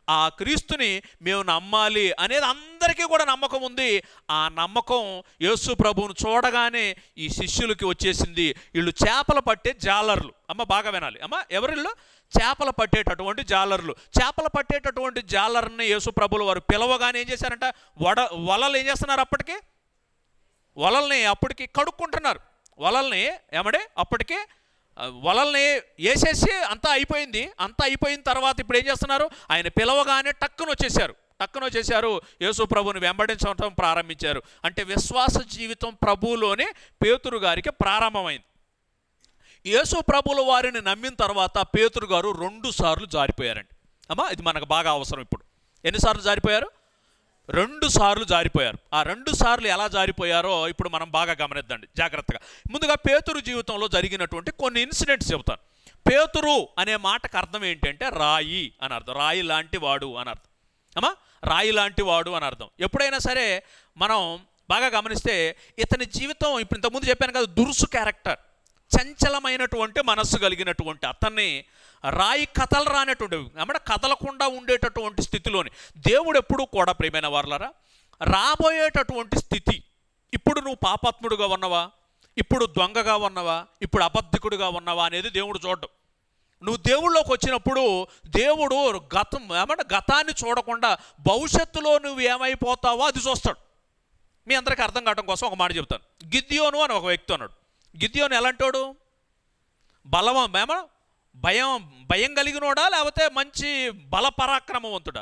ఆ క్రీస్తుని మేము నమ్మాలి అనేది అందరికీ కూడా నమ్మకం ఉంది ఆ నమ్మకం యేసు ప్రభువును చూడగానే ఈ శిష్యులకి వచ్చేసింది వీళ్ళు చేపలు పట్టే జాలర్లు అమ్మ బాగా వినాలి అమ్మ ఎవరిళ్ళు చేపలు పట్టేటటువంటి జాలర్లు చేపలు పట్టేటటువంటి జాలర్ని యేసు ప్రభులు వారు పిలవగానే ఏం చేశారంట వడ వలలు ఏం చేస్తున్నారు అప్పటికి వలల్ని అప్పటికి కడుక్కుంటున్నారు వలల్ని ఏమంటే అప్పటికి ఆ, వలల్ని వేసేసి అంతా అయిపోయింది అంతా అయిపోయిన తర్వాత ఇప్పుడు ఏం చేస్తున్నారు ఆయన పిలవగానే టక్కున వచ్చేసారు టక్కున వచ్చేసారు యేసు ప్రభుని వెంబడించడం ప్రారంభించారు అంటే విశ్వాస జీవితం ప్రభువులోనే పేతురు గారికి ప్రారంభమైంది యేసు ప్రభుల వారిని నమ్మిన తర్వాత పేతురు గారు రెండు సార్లు జారిపోయారండి అమ్మా ఇది మనకు బాగా అవసరం ఇప్పుడు ఎన్నిసార్లు జారిపోయారు రెండు సార్లు జారిపోయారు ఆ రెండు సార్లు ఎలా జారిపోయారో ఇప్పుడు మనం బాగా గమనిద్దండి జాగ్రత్తగా ముందుగా పేతురు జీవితంలో జరిగినటువంటి కొన్ని ఇన్సిడెంట్స్ చెబుతాను పేతురు అనే మాటకు అర్థం ఏంటంటే రాయి అని అర్థం రాయి లాంటి వాడు అని అర్థం అమ్మా రాయి లాంటి వాడు అని అర్థం ఎప్పుడైనా సరే మనం బాగా గమనిస్తే ఇతని జీవితం ఇప్పుడు ఇంతకుముందు చెప్పాను కదా దురుసు క్యారెక్టర్ చంచలమైనటువంటి మనస్సు కలిగినటువంటి అతన్ని రాయి కథలు రానటువంటి అంటే కదలకుండా ఉండేటటువంటి స్థితిలోని దేవుడు ఎప్పుడూ కూడా ప్రియమైన వారులరా రాబోయేటటువంటి స్థితి ఇప్పుడు నువ్వు పాపాత్ముడుగా ఉన్నవా ఇప్పుడు దొంగగా ఉన్నవా ఇప్పుడు అబద్ధికుడిగా ఉన్నవా అనేది దేవుడు చూడడం నువ్వు దేవుళ్ళలోకి వచ్చినప్పుడు దేవుడు గతం ఏమంటే గతాన్ని చూడకుండా భవిష్యత్తులో నువ్వు ఏమైపోతావో అది చూస్తాడు మీ అందరికీ అర్థం కావడం కోసం ఒక మాట చెప్తాను గిద్యోను అని ఒక వ్యక్తి ఉన్నాడు గిద్యోను ఎలాంటోడు బలవం ఏమ భయం భయం కలిగినోడా లేకపోతే మంచి బల పరాక్రమవంతుడా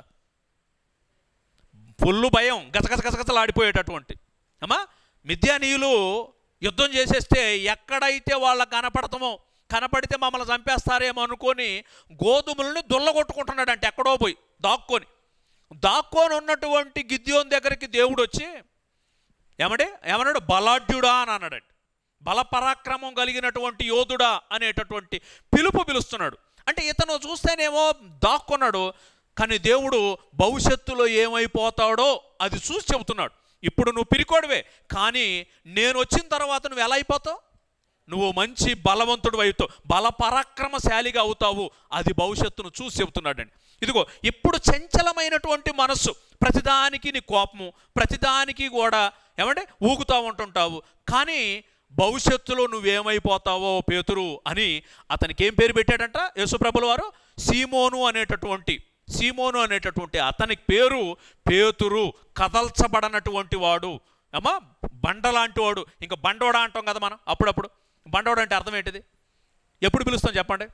ఫుల్లు భయం గసగస గసగసలు ఆడిపోయేటటువంటి అమ్మా మిథ్యానీయులు యుద్ధం చేసేస్తే ఎక్కడైతే వాళ్ళకి కనపడతామో కనపడితే మమ్మల్ని చంపేస్తారేమో అనుకొని గోధుమలను దుల్లగొట్టుకుంటున్నాడు అంటే ఎక్కడో పోయి దాక్కొని దాక్కొని ఉన్నటువంటి గిద్యోన్ దగ్గరికి దేవుడు వచ్చి ఏమంటే ఏమన్నాడు బలాఢ్యుడా అని అన్నాడండి బల పరాక్రమం కలిగినటువంటి యోధుడా అనేటటువంటి పిలుపు పిలుస్తున్నాడు అంటే ఇతను చూస్తేనేమో దాక్కున్నాడు కానీ దేవుడు భవిష్యత్తులో ఏమైపోతాడో అది చూసి చెబుతున్నాడు ఇప్పుడు నువ్వు పిరికోడివే కానీ నేను వచ్చిన తర్వాత నువ్వు ఎలా అయిపోతావు నువ్వు మంచి బలవంతుడు అవుతావు బల పరాక్రమశాలిగా అవుతావు అది భవిష్యత్తును చూసి చెబుతున్నాడండి ఇదిగో ఇప్పుడు చంచలమైనటువంటి మనస్సు ప్రతిదానికి నీ కోపము ప్రతిదానికి కూడా ఏమంటే ఊగుతూ ఉంటుంటావు కానీ భవిష్యత్తులో నువ్వేమైపోతావో పేతురు అని అతనికి ఏం పేరు పెట్టాడంట యేసుప్రభుల వారు సీమోను అనేటటువంటి సీమోను అనేటటువంటి అతని పేరు పేతురు కదల్చబడనటువంటి వాడు అమ్మా బండ లాంటి వాడు ఇంకా బండోడా అంటాం కదా మనం అప్పుడప్పుడు బండోడా అంటే అర్థం ఏంటిది ఎప్పుడు పిలుస్తాం చెప్పండి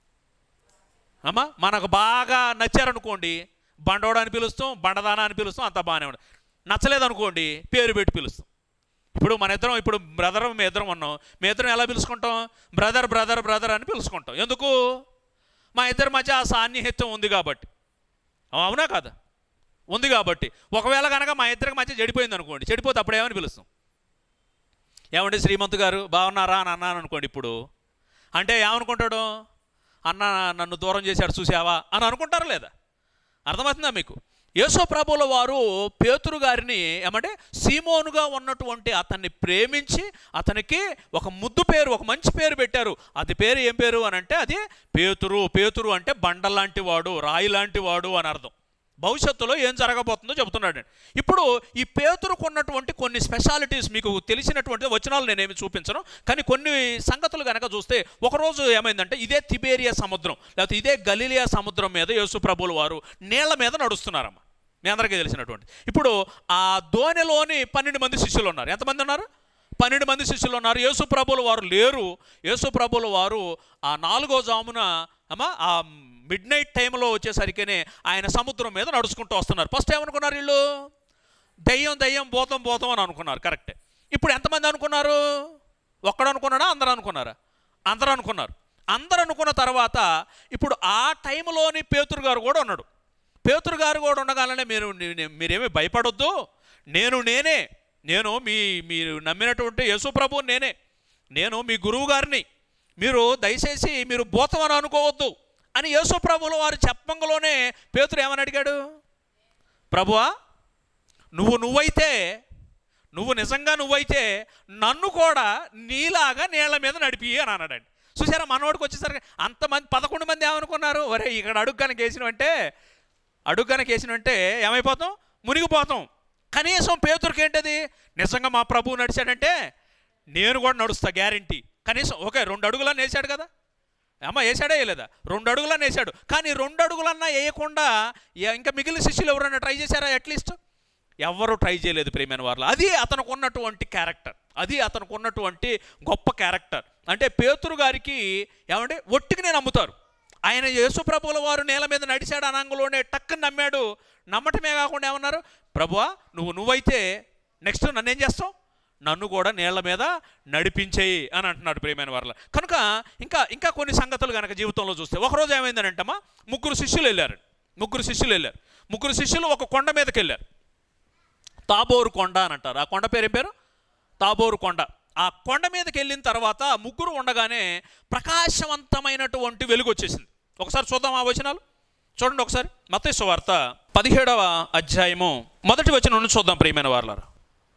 అమ్మా మనకు బాగా నచ్చారనుకోండి బండోడా అని పిలుస్తాం బండదానా అని పిలుస్తాం అంత బాగానే ఉంటుంది నచ్చలేదనుకోండి పేరు పెట్టి పిలుస్తాం ఇప్పుడు మన ఇద్దరం ఇప్పుడు బ్రదర్ మీ ఇద్దరం ఉన్నాం మీ ఇద్దరం ఎలా పిలుచుకుంటాం బ్రదర్ బ్రదర్ బ్రదర్ అని పిలుచుకుంటాం ఎందుకు మా ఇద్దరి మధ్య ఆ సాన్నిహిత్యం ఉంది కాబట్టి అవునా కదా ఉంది కాబట్టి ఒకవేళ కనుక మా ఇద్దరికి మధ్య చెడిపోయింది అనుకోండి చెడిపోతే అప్పుడు ఏమని పిలుస్తాం ఏమండి శ్రీమంత్ గారు బాగున్నారా అని అన్నాను అనుకోండి ఇప్పుడు అంటే ఏమనుకుంటాడు అన్న నన్ను దూరం చేశాడు చూసావా అని అనుకుంటారా లేదా అర్థమవుతుందా మీకు యేసో ప్రభుల వారు పేతురు గారిని ఏమంటే సీమోనుగా ఉన్నటువంటి అతన్ని ప్రేమించి అతనికి ఒక ముద్దు పేరు ఒక మంచి పేరు పెట్టారు అది పేరు ఏం పేరు అని అంటే అది పేతురు పేతురు అంటే బండ లాంటి వాడు రాయి లాంటి వాడు అని అర్థం భవిష్యత్తులో ఏం జరగబోతుందో చెబుతున్నాడు ఇప్పుడు ఈ పేతురుకు ఉన్నటువంటి కొన్ని స్పెషాలిటీస్ మీకు తెలిసినటువంటి వచనాలు నేనేమి చూపించను కానీ కొన్ని సంగతులు కనుక చూస్తే ఒకరోజు ఏమైందంటే ఇదే తిబేరియా సముద్రం లేకపోతే ఇదే గలీలియా సముద్రం మీద యేసు ప్రభులు వారు నీళ్ల మీద నడుస్తున్నారమ్మ మీ అందరికీ తెలిసినటువంటి ఇప్పుడు ఆ దోణిలోని పన్నెండు మంది శిష్యులు ఉన్నారు ఎంతమంది ఉన్నారు పన్నెండు మంది శిష్యులు ఉన్నారు యేసు ప్రభుల వారు లేరు యేసు ప్రభుల వారు ఆ నాలుగో జామున అమ్మా ఆ మిడ్ నైట్ టైంలో వచ్చేసరికినే ఆయన సముద్రం మీద నడుచుకుంటూ వస్తున్నారు ఫస్ట్ ఏమనుకున్నారు వీళ్ళు దయ్యం దయ్యం భూతం భూతం అని అనుకున్నారు కరెక్టే ఇప్పుడు ఎంతమంది అనుకున్నారు ఒక్కడు అనుకున్నాడా అందరూ అనుకున్నారా అందరూ అనుకున్నారు అందరూ అనుకున్న తర్వాత ఇప్పుడు ఆ టైంలోని పేతురు గారు కూడా ఉన్నాడు పేతురు గారు కూడా ఉండగానే మీరు నే- మీరేమీ భయపడొద్దు నేను నేనే నేను మీ మీరు నమ్మినటువంటి యేసు ప్రభువు నేనే నేను మీ గురువు గారిని మీరు దయచేసి మీరు భూతం అని అనుకోవద్దు అని యేసు ప్రభువుల వారు చెప్పంగలోనే పేతురు ఏమని అడిగాడు ప్రభువా నువ్వు నువ్వైతే నువ్వు నిజంగా నువ్వైతే నన్ను కూడా నీలాగా నీళ్ళ మీద నడిపి అని అన్నాడండి చూసారా మనోడికి వచ్చేసరికి అంతమంది పదకొండు మంది ఏమనుకున్నారు ఒరే ఇక్కడ అడుగు కనుక వేసినవంటే అడుగు కనుక వేసినంటే ఏమైపోతాం మునిగిపోతాం కనీసం పేతురికి ఏంటది నిజంగా మా ప్రభువు నడిచాడంటే నేను కూడా నడుస్తా గ్యారంటీ కనీసం ఓకే రెండు అడుగులన్నా వేసాడు కదా అమ్మ వేసాడే వేయలేదా రెండు అడుగులన్నా వేసాడు కానీ రెండు అడుగులన్నా వేయకుండా ఏ- ఇంకా మిగిలిన శిష్యులు ఎవరైనా ట్రై చేశారా అట్లీస్ట్ ఎవరు ట్రై చేయలేదు ప్రేమైన వారిలో అది అతనికి ఉన్నటువంటి క్యారెక్టర్ అది అతనికి ఉన్నటువంటి గొప్ప క్యారెక్టర్ అంటే పేతురు గారికి ఏమంటే ఒట్టికి నేను నమ్ముతారు ఆయన యేసుప్రభుల వారు నేల మీద నడిచాడు అనంగంలోనే టక్కుని నమ్మాడు నమ్మటమే కాకుండా ఏమన్నారు ప్రభువా నువ్వు నువ్వైతే నెక్స్ట్ నన్ను ఏం చేస్తావు నన్ను కూడా నీళ్ల మీద నడిపించేయి అని అంటున్నాడు ప్రియమైన వారిలో కనుక ఇంకా ఇంకా కొన్ని సంగతులు కనుక జీవితంలో చూస్తే ఒకరోజు ఏమైందనంటమ్మా ముగ్గురు శిష్యులు వెళ్ళారు ముగ్గురు శిష్యులు వెళ్ళారు ముగ్గురు శిష్యులు ఒక కొండ మీదకి వెళ్ళారు తాబోరు కొండ అని అంటారు ఆ కొండ పేరు ఏం పేరు తాబోరు కొండ ఆ కొండ మీదకి వెళ్ళిన తర్వాత ముగ్గురు ఉండగానే ప్రకాశవంతమైనటువంటి వెలుగు వచ్చేసింది ఒకసారి చూద్దాం ఆ వచనాలు చూడండి ఒకసారి మత్తయి వార్త పదిహేడవ అధ్యాయము మొదటి వచనం నుండి చూద్దాం ప్రియమైన వార్లారా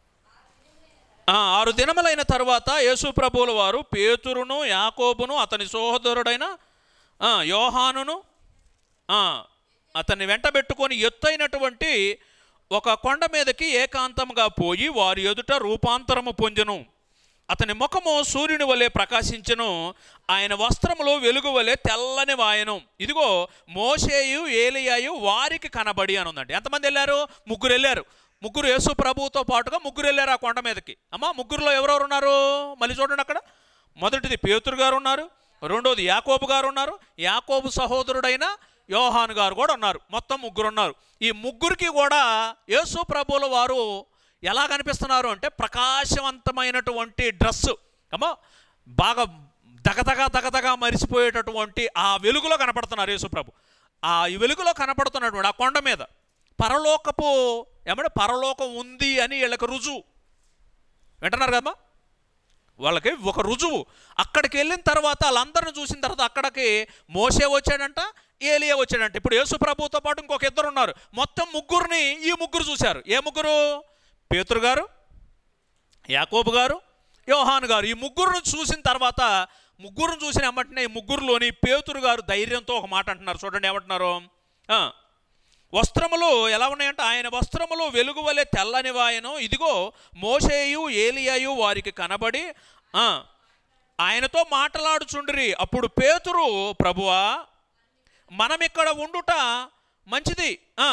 ఆ, ఆరు దినములైన తర్వాత యేసు ప్రభువుల వారు పేతురును యాకోబును అతని సోదరుడైన ఆ, యోహానును ఆ, అతన్ని వెంటబెట్టుకొని ఎత్తైనటువంటి ఒక కొండ మీదకి ఏకాంతంగా పోయి వారి ఎదుట రూపాంతరము పొందెను అతని ముఖము సూర్యుని వలె ప్రకాశించెను ఆయన వస్త్రములో వెలుగు వలె తెల్లని వాయను ఇదిగో మోషేయు ఏలియాయు వారికి కనబడి అని ఉందండి ఎంతమంది వెళ్ళారు ముగ్గురు వెళ్ళారు ముగ్గురు యేసు ప్రభువుతో పాటుగా ముగ్గురు వెళ్ళారు ఆ కొండ మీదకి అమ్మా ముగ్గురులో ఎవరెవరు ఉన్నారు మళ్ళీ చూడండి అక్కడ మొదటిది పేతురు గారు ఉన్నారు రెండోది యాకోబు గారు ఉన్నారు యాకోబు సహోదరుడైన యోహాను గారు కూడా ఉన్నారు మొత్తం ముగ్గురు ఉన్నారు ఈ ముగ్గురికి కూడా యేసు ప్రభువుల వారు ఎలా కనిపిస్తున్నారు అంటే ప్రకాశవంతమైనటువంటి డ్రెస్సు అమ్మా బాగా దగదగా దగదగా మరిసిపోయేటటువంటి ఆ వెలుగులో కనపడుతున్నారు యేసుప్రభు ఆ ఈ వెలుగులో కనపడుతున్నటువంటి ఆ కొండ మీద పరలోకపు ఏమంటే పరలోకం ఉంది అని వీళ్ళకి రుజువు వింటున్నారు కదమ్మా వాళ్ళకి ఒక రుజువు అక్కడికి వెళ్ళిన తర్వాత వాళ్ళందరిని చూసిన తర్వాత అక్కడికి మోసే వచ్చాడంట ఏలియా వచ్చాడంట ఇప్పుడు యేసు ప్రభుతో పాటు ఇంకొక ఇద్దరు ఉన్నారు మొత్తం ముగ్గురిని ఈ ముగ్గురు చూశారు ఏ ముగ్గురు పేతురు గారు యాకోబు గారు యోహాన్ గారు ఈ ముగ్గురును చూసిన తర్వాత ముగ్గురును చూసిన వెంటనే ఈ ముగ్గురులోని పేతురు గారు ధైర్యంతో ఒక మాట అంటున్నారు చూడండి ఏమంటున్నారు ఆ, వస్త్రములు ఎలా ఉన్నాయంటే ఆయన వస్త్రములు వెలుగు వలె తెల్లని వాయను ఇదిగో మోషేయు ఏలియాయు వారికి కనబడి ఆ, ఆయనతో మాట్లాడుచుండ్రి అప్పుడు పేతురు ప్రభువా మనం ఇక్కడ ఉండుట మంచిది ఆ,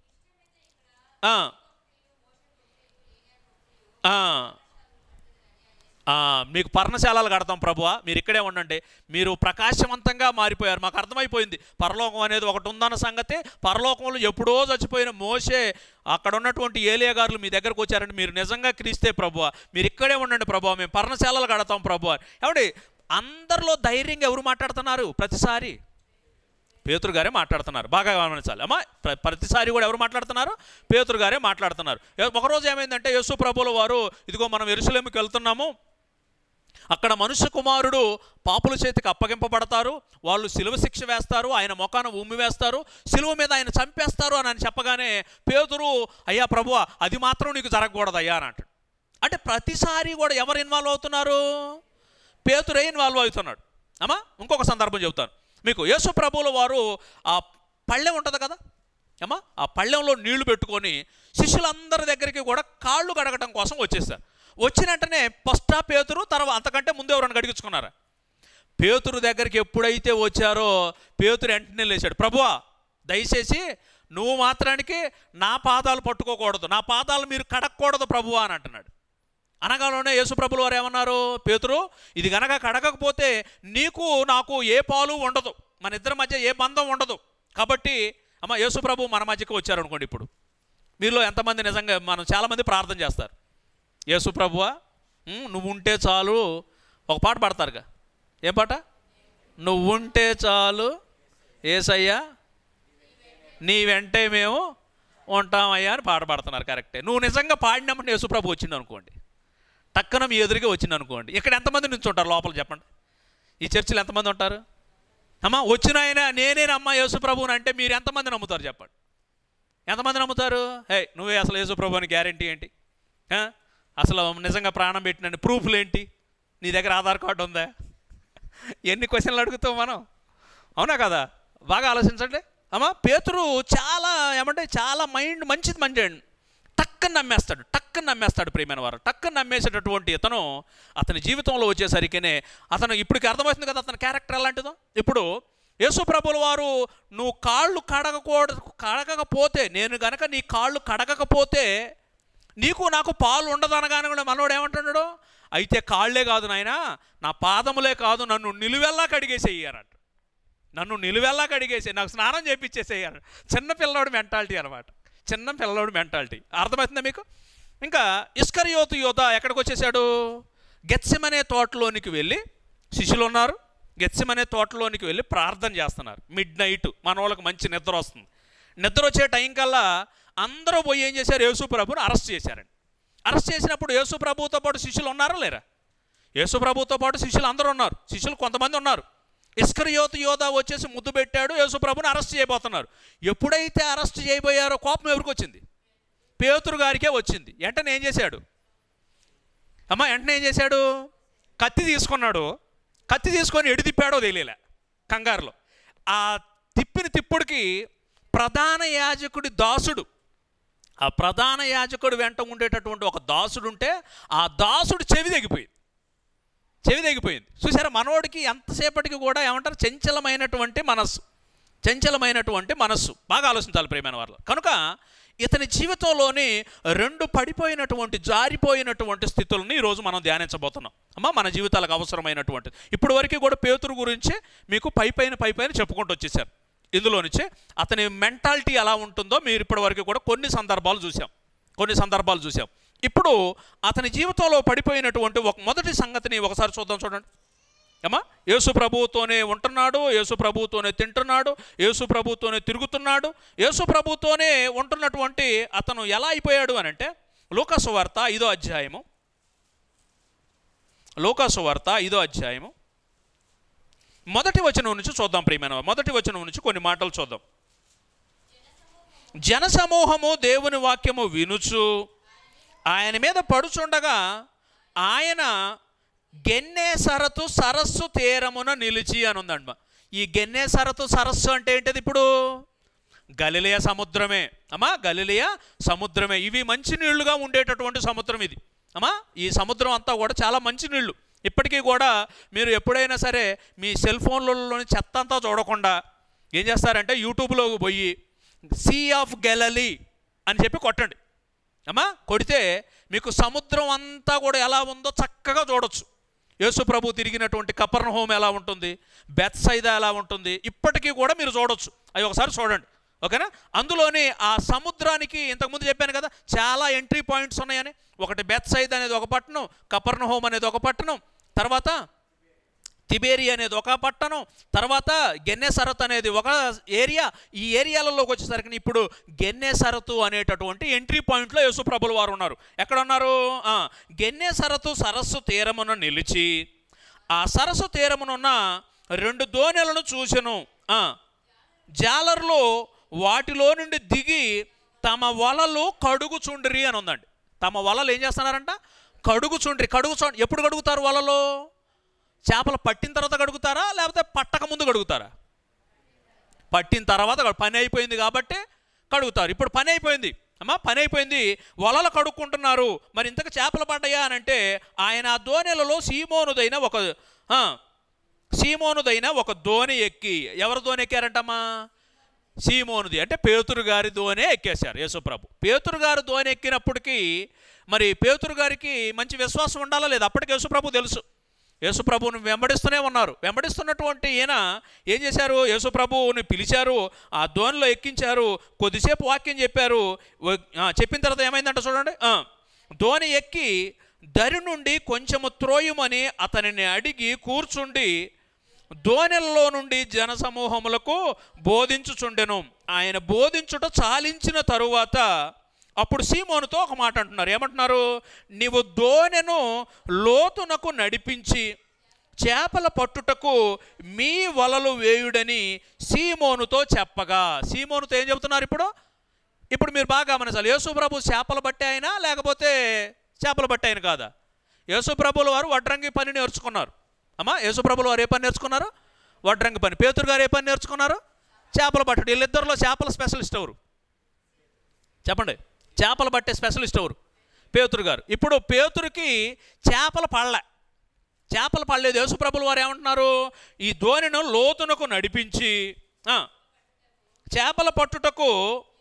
ఆ, ఆ, ఆ, మీకు పర్ణశాలలు కడతాం ప్రభువా మీరు ఇక్కడే ఉండండి మీరు ప్రకాశవంతంగా మారిపోయారు మాకు అర్థమైపోయింది పరలోకం అనేది ఒకటి ఉందన్న సంగతి పరలోకంలో ఎప్పుడో చచ్చిపోయిన మోసే అక్కడ ఉన్నటువంటి ఏలియా గారులు మీ దగ్గరకు వచ్చారంటే మీరు నిజంగా క్రీస్తే ప్రభువా మీరు ఇక్కడే ఉండండి ప్రభువా మేము పర్ణశాలలు కడతాం ప్రభువా ఏమండి అందరిలో ధైర్యంగా ఎవరు మాట్లాడుతున్నారు ప్రతిసారి పేతురు గారే మాట్లాడుతున్నారు బాగా గమనించాలి అమ్మా ప్ర- ప్రతిసారి కూడా ఎవరు మాట్లాడుతున్నారు పేతురు గారే మాట్లాడుతున్నారు ఏ- ఒకరోజు ఏమైందంటే యేసు ప్రభుల వారు ఇదిగో మనం ఎరుసలేమికి వెళ్తున్నాము అక్కడ మనుష్య కుమారుడు పాపుల చేతికి అప్పగింపబడతారు వాళ్ళు సిలువ శిక్ష వేస్తారు ఆయన మొఖాన ఉమ్మి వేస్తారు సిలువ మీద ఆయన చంపేస్తారు అని అని చెప్పగానే పేతురు అయ్యా ప్రభువా అది మాత్రం నీకు జరగకూడదు అయ్యా అని అంటాడు అంటే ప్రతిసారి కూడా ఎవరు ఇన్వాల్వ్ అవుతున్నారు పేతురే ఇన్వాల్వ్ అవుతున్నాడు అమ్మా ఇంకొక సందర్భం చెబుతాను మీకు యేసు ప్రభువుల వారు ఆ పళ్ళెం ఉంటుంది కదా అమ్మా ఆ పళ్ళెంలో నీళ్లు పెట్టుకొని శిష్యులందరి దగ్గరికి కూడా కాళ్ళు కడగటం కోసం వచ్చేసారు వచ్చిన వెంటనే ఫస్ట్ ఆ పేతురు తర్వాత అంతకంటే ముందు ఎవరైనా గడిగించుకున్నారా పేతురు దగ్గరికి ఎప్పుడైతే వచ్చారో పేతురు వెంటనే లేచాడు ప్రభువా దయచేసి నువ్వు మాత్రానికి నా పాదాలు పట్టుకోకూడదు నా పాదాలు మీరు కడగకూడదు ప్రభువా అని అంటున్నాడు అనగానే యేసుప్రభులు వారు ఏమన్నారు పేతురు ఇది గనక కడగకపోతే నీకు నాకు ఏ పాలు ఉండదు మన ఇద్దరి మధ్య ఏ బంధం ఉండదు కాబట్టి అమ్మ యేసుప్రభు మన మధ్యకి వచ్చారనుకోండి ఇప్పుడు మీలో ఎంతమంది నిజంగా మనం చాలామంది ప్రార్థన చేస్తారు యేసుప్రభువా ఉమ్, నువ్వు ఉంటే చాలు ఒక పాట పాడతారుగా ఏం పాట నువ్వు ఉంటే చాలు ఏసయ్యా నీ వెంటే మేము ఉంటామయ్యా అని పాట పాడుతున్నారు కరెక్టే నువ్వు నిజంగా పాడినప్పుడు యేసుప్రభు వచ్చింది అనుకోండి టక్కన మీ ఎదురుగా వచ్చింది అనుకోండి ఇక్కడ ఎంతమంది నుంచి ఉంటారు లోపల చెప్పండి ఈ చర్చిలో ఎంతమంది ఉంటారు అమ్మా వచ్చిన ఆయన నేనేనమ్మా యేసుప్రభుని అంటే మీరు ఎంతమంది నమ్ముతారు చెప్పండి ఎంతమంది నమ్ముతారు హే నువ్వే అసలు యేసుప్రభు అని గ్యారంటీ ఏంటి ఆ? అసలు నిజంగా ప్రాణం పెట్టిన ప్రూఫ్లు ఏంటి నీ దగ్గర ఆధార్ కార్డు ఉందా ఎన్ని క్వశ్చన్లు అడుగుతాం మనం అవునా కదా బాగా ఆలోచించండి అమ్మా పేతురు చాలా ఏమంటే చాలా మైండ్ మంచిది మంచి టక్కని నమ్మేస్తాడు టక్కని నమ్మేస్తాడు ప్రియమైన వారు టక్కని నమ్మేసేటటువంటి ఇతను అతని జీవితంలో వచ్చేసరికినే అతను ఇప్పటికి అర్థమవుతుంది కదా అతని క్యారెక్టర్ ఎలాంటిదో ఇప్పుడు యేసు ప్రభుల వారు నువ్వు కాళ్ళు కడగకూడదు కడగకపోతే నేను గనక నీ కాళ్ళు కడగకపోతే నీకు నాకు పాలు ఉండదనగానే కూడా మనోడు ఏమంటున్నాడు అయితే కాళ్ళే కాదు నాయన నా పాదములే కాదు నన్ను నిలువెల్లా కడిగేసేయారంట నన్ను నిలువెల్లా కడిగేసి నాకు స్నానం చేయించేసేయారు చిన్న పిల్లవాడి మెంటాలిటీ అనమాట చిన్న పిల్లవాడి మెంటాలిటీ అర్థమవుతుందా మీకు ఇంకా ఇస్కరియోతు యోధ ఎక్కడికి వచ్చేసాడు గెత్సిమనే తోటలోనికి వెళ్ళి శిష్యులు ఉన్నారు గెత్సిమనే తోటలోనికి వెళ్ళి ప్రార్థన చేస్తున్నారు మిడ్ నైట్ మన వాళ్ళకి మంచి నిద్ర వస్తుంది నిద్ర వచ్చే టైం కల్లా అందరూ పోయి ఏం చేశారు యేసు ప్రభుని అరెస్ట్ చేశారండి అరెస్ట్ చేసినప్పుడు యేసు ప్రభుతో పాటు శిష్యులు ఉన్నారా లేరా యేసు ప్రభుతో పాటు శిష్యులు అందరూ ఉన్నారు శిష్యులు కొంతమంది ఉన్నారు ఇస్కరియోతు యోధ వచ్చేసి ముద్దు పెట్టాడు యేసు ప్రభుని అరెస్ట్ చేయబోతున్నారు ఎప్పుడైతే అరెస్ట్ చేయబోయారో కోపం ఎవరికి వచ్చింది పేతురు గారికే వచ్చింది వెంటనే ఏం చేశాడు అమ్మ వెంటనే ఏం చేశాడు కత్తి తీసుకున్నాడు కత్తి తీసుకొని ఎడి తిప్పాడో తెలియలే కంగారులో ఆ తిప్పిన తిప్పుడికి ప్రధాన యాజకుడి దాసుడు ఆ ప్రధాన యాజకుడు వెంట ఉండేటటువంటి ఒక దాసుడు ఉంటే ఆ దాసుడు చెవి తెగిపోయింది చెవి తెగిపోయింది చూసారా మనోడికి ఎంతసేపటికి కూడా ఏమంటారు చంచలమైనటువంటి మనస్సు చంచలమైనటువంటి మనస్సు బాగా ఆలోచించాలి ప్రియమైన వాళ్ళు కనుక ఇతని జీవితంలోని రెండు పడిపోయినటువంటి జారిపోయినటువంటి స్థితులను ఈరోజు మనం ధ్యానించబోతున్నాం అమ్మ మన జీవితాలకు అవసరమైనటువంటి ఇప్పటి వరకు కూడా పేతురు గురించి మీకు పై పైన పై పైన చెప్పుకుంటూ వచ్చేసారు ఇందులో నుంచి అతని మెంటాలిటీ ఎలా ఉంటుందో మీరు ఇప్పటి వరకు కూడా కొన్ని సందర్భాలు చూసాం కొన్ని సందర్భాలు చూసాం ఇప్పుడు అతని జీవితంలో పడిపోయినటువంటి ఒక మొదటి సంగతిని ఒకసారి చూద్దాం చూడండి ఏమా యేసు ప్రభువుతోనే ఉంటున్నాడు యేసు ప్రభువుతోనే తింటున్నాడు యేసు ప్రభువుతోనే తిరుగుతున్నాడు యేసు ప్రభువుతోనే ఉంటున్నటువంటి అతను ఎలా అయిపోయాడు అని అంటే లోకాసు వార్త ఐదో అధ్యాయము లోకాసు వార్త ఐదో అధ్యాయము మొదటి వచనం నుంచి చూద్దాం ప్రియమైన వారు. మొదటి వచనం నుంచి కొన్ని మాటలు చూద్దాం జనసమూహము దేవుని వాక్యము వినుచు ఆయన మీద పడుచుండగా ఆయన గెన్నే సరతు సరస్సు తీరమున నిలిచి అని ఉందండి ఈ గెన్నే సరతు సరస్సు అంటే ఏంటిది ఇప్పుడు గలిలయ సముద్రమే అమ్మా గలిలయ సముద్రమే ఇవి మంచి నీళ్లుగా ఉండేటటువంటి సముద్రం ఇది అమ్మా ఈ సముద్రం అంతా కూడా చాలా మంచి నీళ్లు ఇప్పటికీ కూడా మీరు ఎప్పుడైనా సరే మీ సెల్ ఫోన్లలోని చెత్త అంతా చూడకుండా ఏం చేస్తారంటే యూట్యూబ్లోకి పోయి సీ ఆఫ్ గెలలీ అని చెప్పి కొట్టండి అమ్మా కొడితే మీకు సముద్రం అంతా కూడా ఎలా ఉందో చక్కగా చూడొచ్చు యేసు ప్రభు తిరిగినటువంటి కపర్ణ హోమ్ ఎలా ఉంటుంది బెత్సైదా ఎలా ఉంటుంది ఇప్పటికీ కూడా మీరు చూడొచ్చు అవి ఒకసారి చూడండి ఓకేనా అందులోని ఆ సముద్రానికి ఇంతకుముందు చెప్పాను కదా చాలా ఎంట్రీ పాయింట్స్ ఉన్నాయని ఒకటి బెత్సైద్ అనేది ఒక పట్టణం కపర్ణ హోమ్ అనేది ఒక పట్టణం తర్వాత తిబేరి అనేది ఒక పట్టణం తర్వాత గెన్నెసరత్ అనేది ఒక ఏరియా ఈ ఏరియాలలోకి వచ్చేసరికి ఇప్పుడు గెన్నెసరతు అనేటటువంటి ఎంట్రీ పాయింట్లో యేసుప్రభుల వారు ఉన్నారు ఎక్కడ ఉన్నారు ఆ, గెన్నెసరతు సరస్సు తీరమున నిలిచి ఆ సరస్సు తీరమునున్న రెండు దోణెలను చూసెను ఆ, జాలర్లు వాటిలో నుండి దిగి తమ వలలు కడుగుచుండ్రి అని ఉందండి తమ వలలు ఏం చేస్తున్నారంట కడుగుచుండ్రి కడుగుచు ఎప్పుడు కడుగుతారు వలలో చేపలు పట్టిన తర్వాత కడుగుతారా లేకపోతే పట్టక ముందు కడుగుతారా పట్టిన తర్వాత కడు- పని అయిపోయింది కాబట్టి కడుగుతారు ఇప్పుడు పని అయిపోయింది అమ్మా పని అయిపోయింది వలలు కడుక్కుంటున్నారు మరి ఇంతకు చేపలు పడ్డాయా అని అంటే ఆయన ఆ దోణెలలో సీమోనుదైన ఒక ఆ, సీమోనుదైన ఒక దోణి ఎక్కి ఎవరు దోణి ఎక్కారంటమ్మా సీమోనుది అంటే పేతురు గారి దోనే ఎక్కేశారు యేసుప్రభు పేతురు గారు దోని ఎక్కినప్పటికీ మరి పేతురు గారికి మంచి విశ్వాసం ఉండాలా లేదు అప్పటికి యేసుప్రభు తెలుసు యేసుప్రభుని వెంబడిస్తూనే ఉన్నారు వెంబడిస్తున్నటువంటి ఈయన ఏం చేశారు యేసుప్రభుని పిలిచారు ఆ దోనిలో ఎక్కించారు కొద్దిసేపు వాక్యం చెప్పారు వ- ఆ, చెప్పిన తర్వాత ఏమైందంట చూడండి ఆ, దోని ఎక్కి దరి నుండి కొంచెము త్రోయుమని అతనిని అడిగి కూర్చుండి దోనెలలో నుండి జనసమూహములకు బోధించుచుండెను ఆయన బోధించుట చాలించిన తరువాత అప్పుడు సీమోనుతో ఒక మాట అంటున్నారు ఏమంటున్నారు నీవు దోనెను లోతునకు నడిపించి చేపల పట్టుటకు మీ వలలు వేయుడని సీమోనుతో చెప్పగా సీమోనుతో ఏం చెబుతున్నారు ఇప్పుడు ఇప్పుడు మీరు బాగా గమనించాలి యేసుప్రభు చేపలు బట్టి అయినా లేకపోతే చేపలు బట్టి అయిన కాదా యేసుప్రభుల వారు వడ్రంగి పని నేర్చుకున్నారు అమ్మా యేసుప్రభుల వారు ఏ పని నేర్చుకున్నారు వడ్రంగి పని పేతురు గారు ఏ పని నేర్చుకున్నారు చేపలు పట్టడం వీళ్ళిద్దరిలో చేపల స్పెషలిస్ట్ ఎవరు చెప్పండి చేపలు పట్టే స్పెషలిస్ట్ ఎవరు పేతురు గారు ఇప్పుడు పేతురుకి చేపలు పడలే చేపలు పడలేదు యేసుప్రభులు వారు ఏమంటున్నారు ఈ ధోనిను లోతునకు నడిపించి ఆ, చేపల పట్టుటకు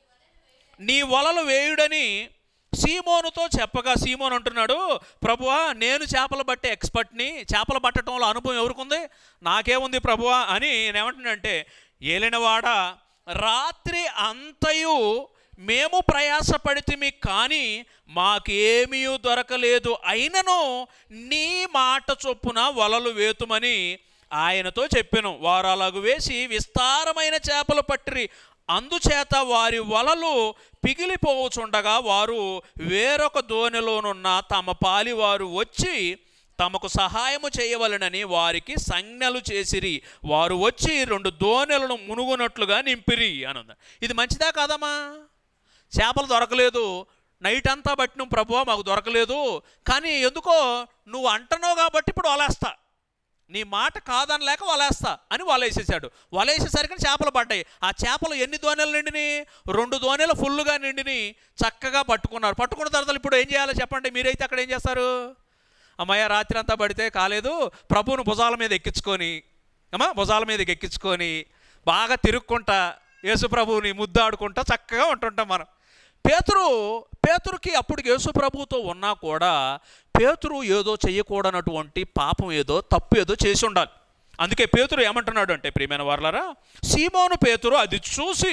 నీ వలలు వేయుడని సీమోనుతో చెప్పగా సీమోన్ అంటున్నాడు ప్రభువా నేను చేపలు పట్టే ఎక్స్పర్ట్ని చేపలు పట్టడంలో అనుభవం ఎవరికుంది నాకేముంది ప్రభువా అని నేనేమంటున్నానంటే ఏలినవాడ రాత్రి అంతయు మేము ప్రయాసపడితిమి కానీ మాకేమీ దొరకలేదు అయినను నీ మాట చొప్పున వలలు వేతుమని ఆయనతో చెప్పాను వారు అలాగు వేసి విస్తారమైన చేపలు పట్టిరి అందుచేత వారి వలలు పిగిలిపోవచుండగా వారు వేరొక దోణిలోనున్న తమ పాలివారు వచ్చి తమకు సహాయము చేయవలనని వారికి సంజ్ఞలు చేసిరి వారు వచ్చి రెండు దోణెలను మునుగునట్లుగా నింపిరి అని ఉంది ఇది మంచిదా కాదమ్మా చేపలు దొరకలేదు నైట్ అంతా పట్టిన ప్రభు మాకు దొరకలేదు కానీ ఎందుకో నువ్వు అంటున్నావు కాబట్టి ఇప్పుడు వలేస్తా నీ మాట కాదనలేక వలేస్తా అని వలేసేసాడు వలేసేసరికి చేపలు పడ్డాయి ఆ చేపలు ఎన్ని దోణెలు నిండిని రెండు దోణెలు ఫుల్గా నిండిని చక్కగా పట్టుకున్నారు పట్టుకున్న తర్వాత ఇప్పుడు ఏం చేయాలో చెప్పండి మీరైతే అక్కడ ఏం చేస్తారు అమ్మయ్య రాత్రి అంతా పడితే కాలేదు ప్రభువును భుజాల మీద ఎక్కించుకొని అమ్మా భుజాల మీదకి ఎక్కించుకొని బాగా తిరుక్కుంటా యేసు ప్రభువుని ముద్దాడుకుంటా చక్కగా ఉంటుంటాం మనం పేతురు పేతురుకి అప్పుడు యేసు ప్రభువుతో ఉన్నా కూడా పేతురు ఏదో చెయ్యకూడనటువంటి పాపం ఏదో తప్పు ఏదో చేసి ఉండాలి అందుకే పేతురు ఏమంటున్నాడు అంటే ప్రియమైన వార్లరా సీమోను పేతురు అది చూసి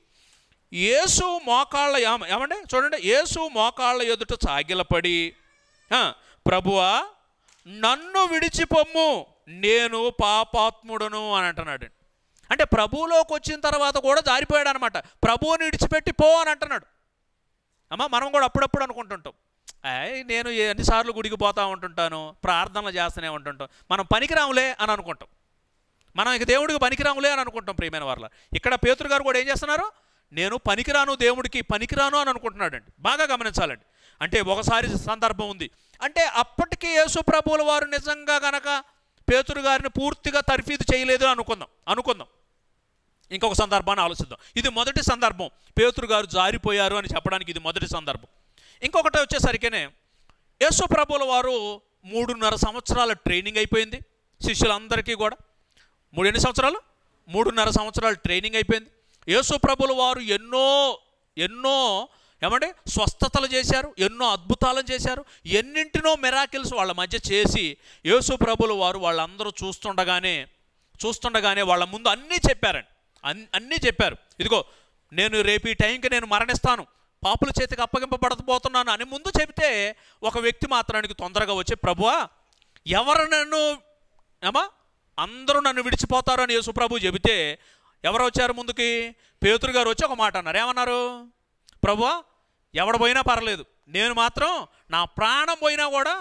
యేసు మోకాళ్ళ ఏమ- ఏమండి చూడండి యేసు మోకాళ్ళ ఎదుట సాగిలపడి "ఆ, ప్రభువా నన్ను విడిచిపొమ్ము నేను పాపాత్ముడను అని అంటున్నాడు అంటే ప్రభువులోకి వచ్చిన తర్వాత కూడా జారిపోయాడు అనమాట ప్రభువుని విడిచిపెట్టి పో అని అంటున్నాడు అమ్మ మనం కూడా అప్పుడప్పుడు అనుకుంటుంటాం అయ్ నేను ఎన్నిసార్లు గుడికి పోతా ఉంటుంటాను ప్రార్థనలు చేస్తూనే ఉంటుంటాం మనం పనికిరాములే అని అనుకుంటాం మనం ఇక దేవుడికి పనికిరాములే అని అనుకుంటాం ప్రియమైన వాళ్ళ ఇక్కడ పేతురు గారు కూడా ఏం చేస్తున్నారు నేను పనికిరాను దేవుడికి పనికిరాను అని అనుకుంటున్నాడండి బాగా గమనించాలండి అంటే ఒకసారి సందర్భం ఉంది అంటే అప్పటికి యేసు ప్రభువుల వారు నిజంగా గనక పేతురు గారిని పూర్తిగా తర్ఫీదు చేయలేదు అనుకుందాం అనుకుందాం ఇంకొక సందర్భాన్ని ఆలోచిద్దాం ఇది మొదటి సందర్భం పేతురు గారు జారిపోయారు అని చెప్పడానికి ఇది మొదటి సందర్భం ఇంకొకటి వచ్చేసరికినే యేసు ప్రభుల వారు మూడున్నర సంవత్సరాల ట్రైనింగ్ అయిపోయింది శిష్యులందరికీ కూడా మూడు ఎన్ని సంవత్సరాలు మూడున్నర సంవత్సరాలు ట్రైనింగ్ అయిపోయింది యేసు ప్రభుల వారు ఎన్నో ఎన్నో ఏమంటే స్వస్థతలు చేశారు ఎన్నో అద్భుతాలను చేశారు ఎన్నింటినో మెరాకిల్స్ వాళ్ళ మధ్య చేసి యేసు ప్రభుల వారు వాళ్ళందరూ చూస్తుండగానే చూస్తుండగానే వాళ్ళ ముందు అన్నీ చెప్పారండి అన్- అన్నీ చెప్పారు ఇదిగో నేను రేపు ఈ టైంకి నేను మరణిస్తాను పాపుల చేతికి అప్పగింపబడబోతున్నాను అని ముందు చెబితే ఒక వ్యక్తి మాత్రానికి తొందరగా వచ్చి ప్రభువా ఎవరు నన్ను ఏమా అందరూ నన్ను విడిచిపోతారు అని యేసుప్రభు చెబితే ఎవరు వచ్చారు ముందుకి పేతురు గారు వచ్చి ఒక మాట అన్నారు ఏమన్నారు ప్రభువా ఎవడు పోయినా పర్లేదు నేను మాత్రం నా ప్రాణం పోయినా కూడా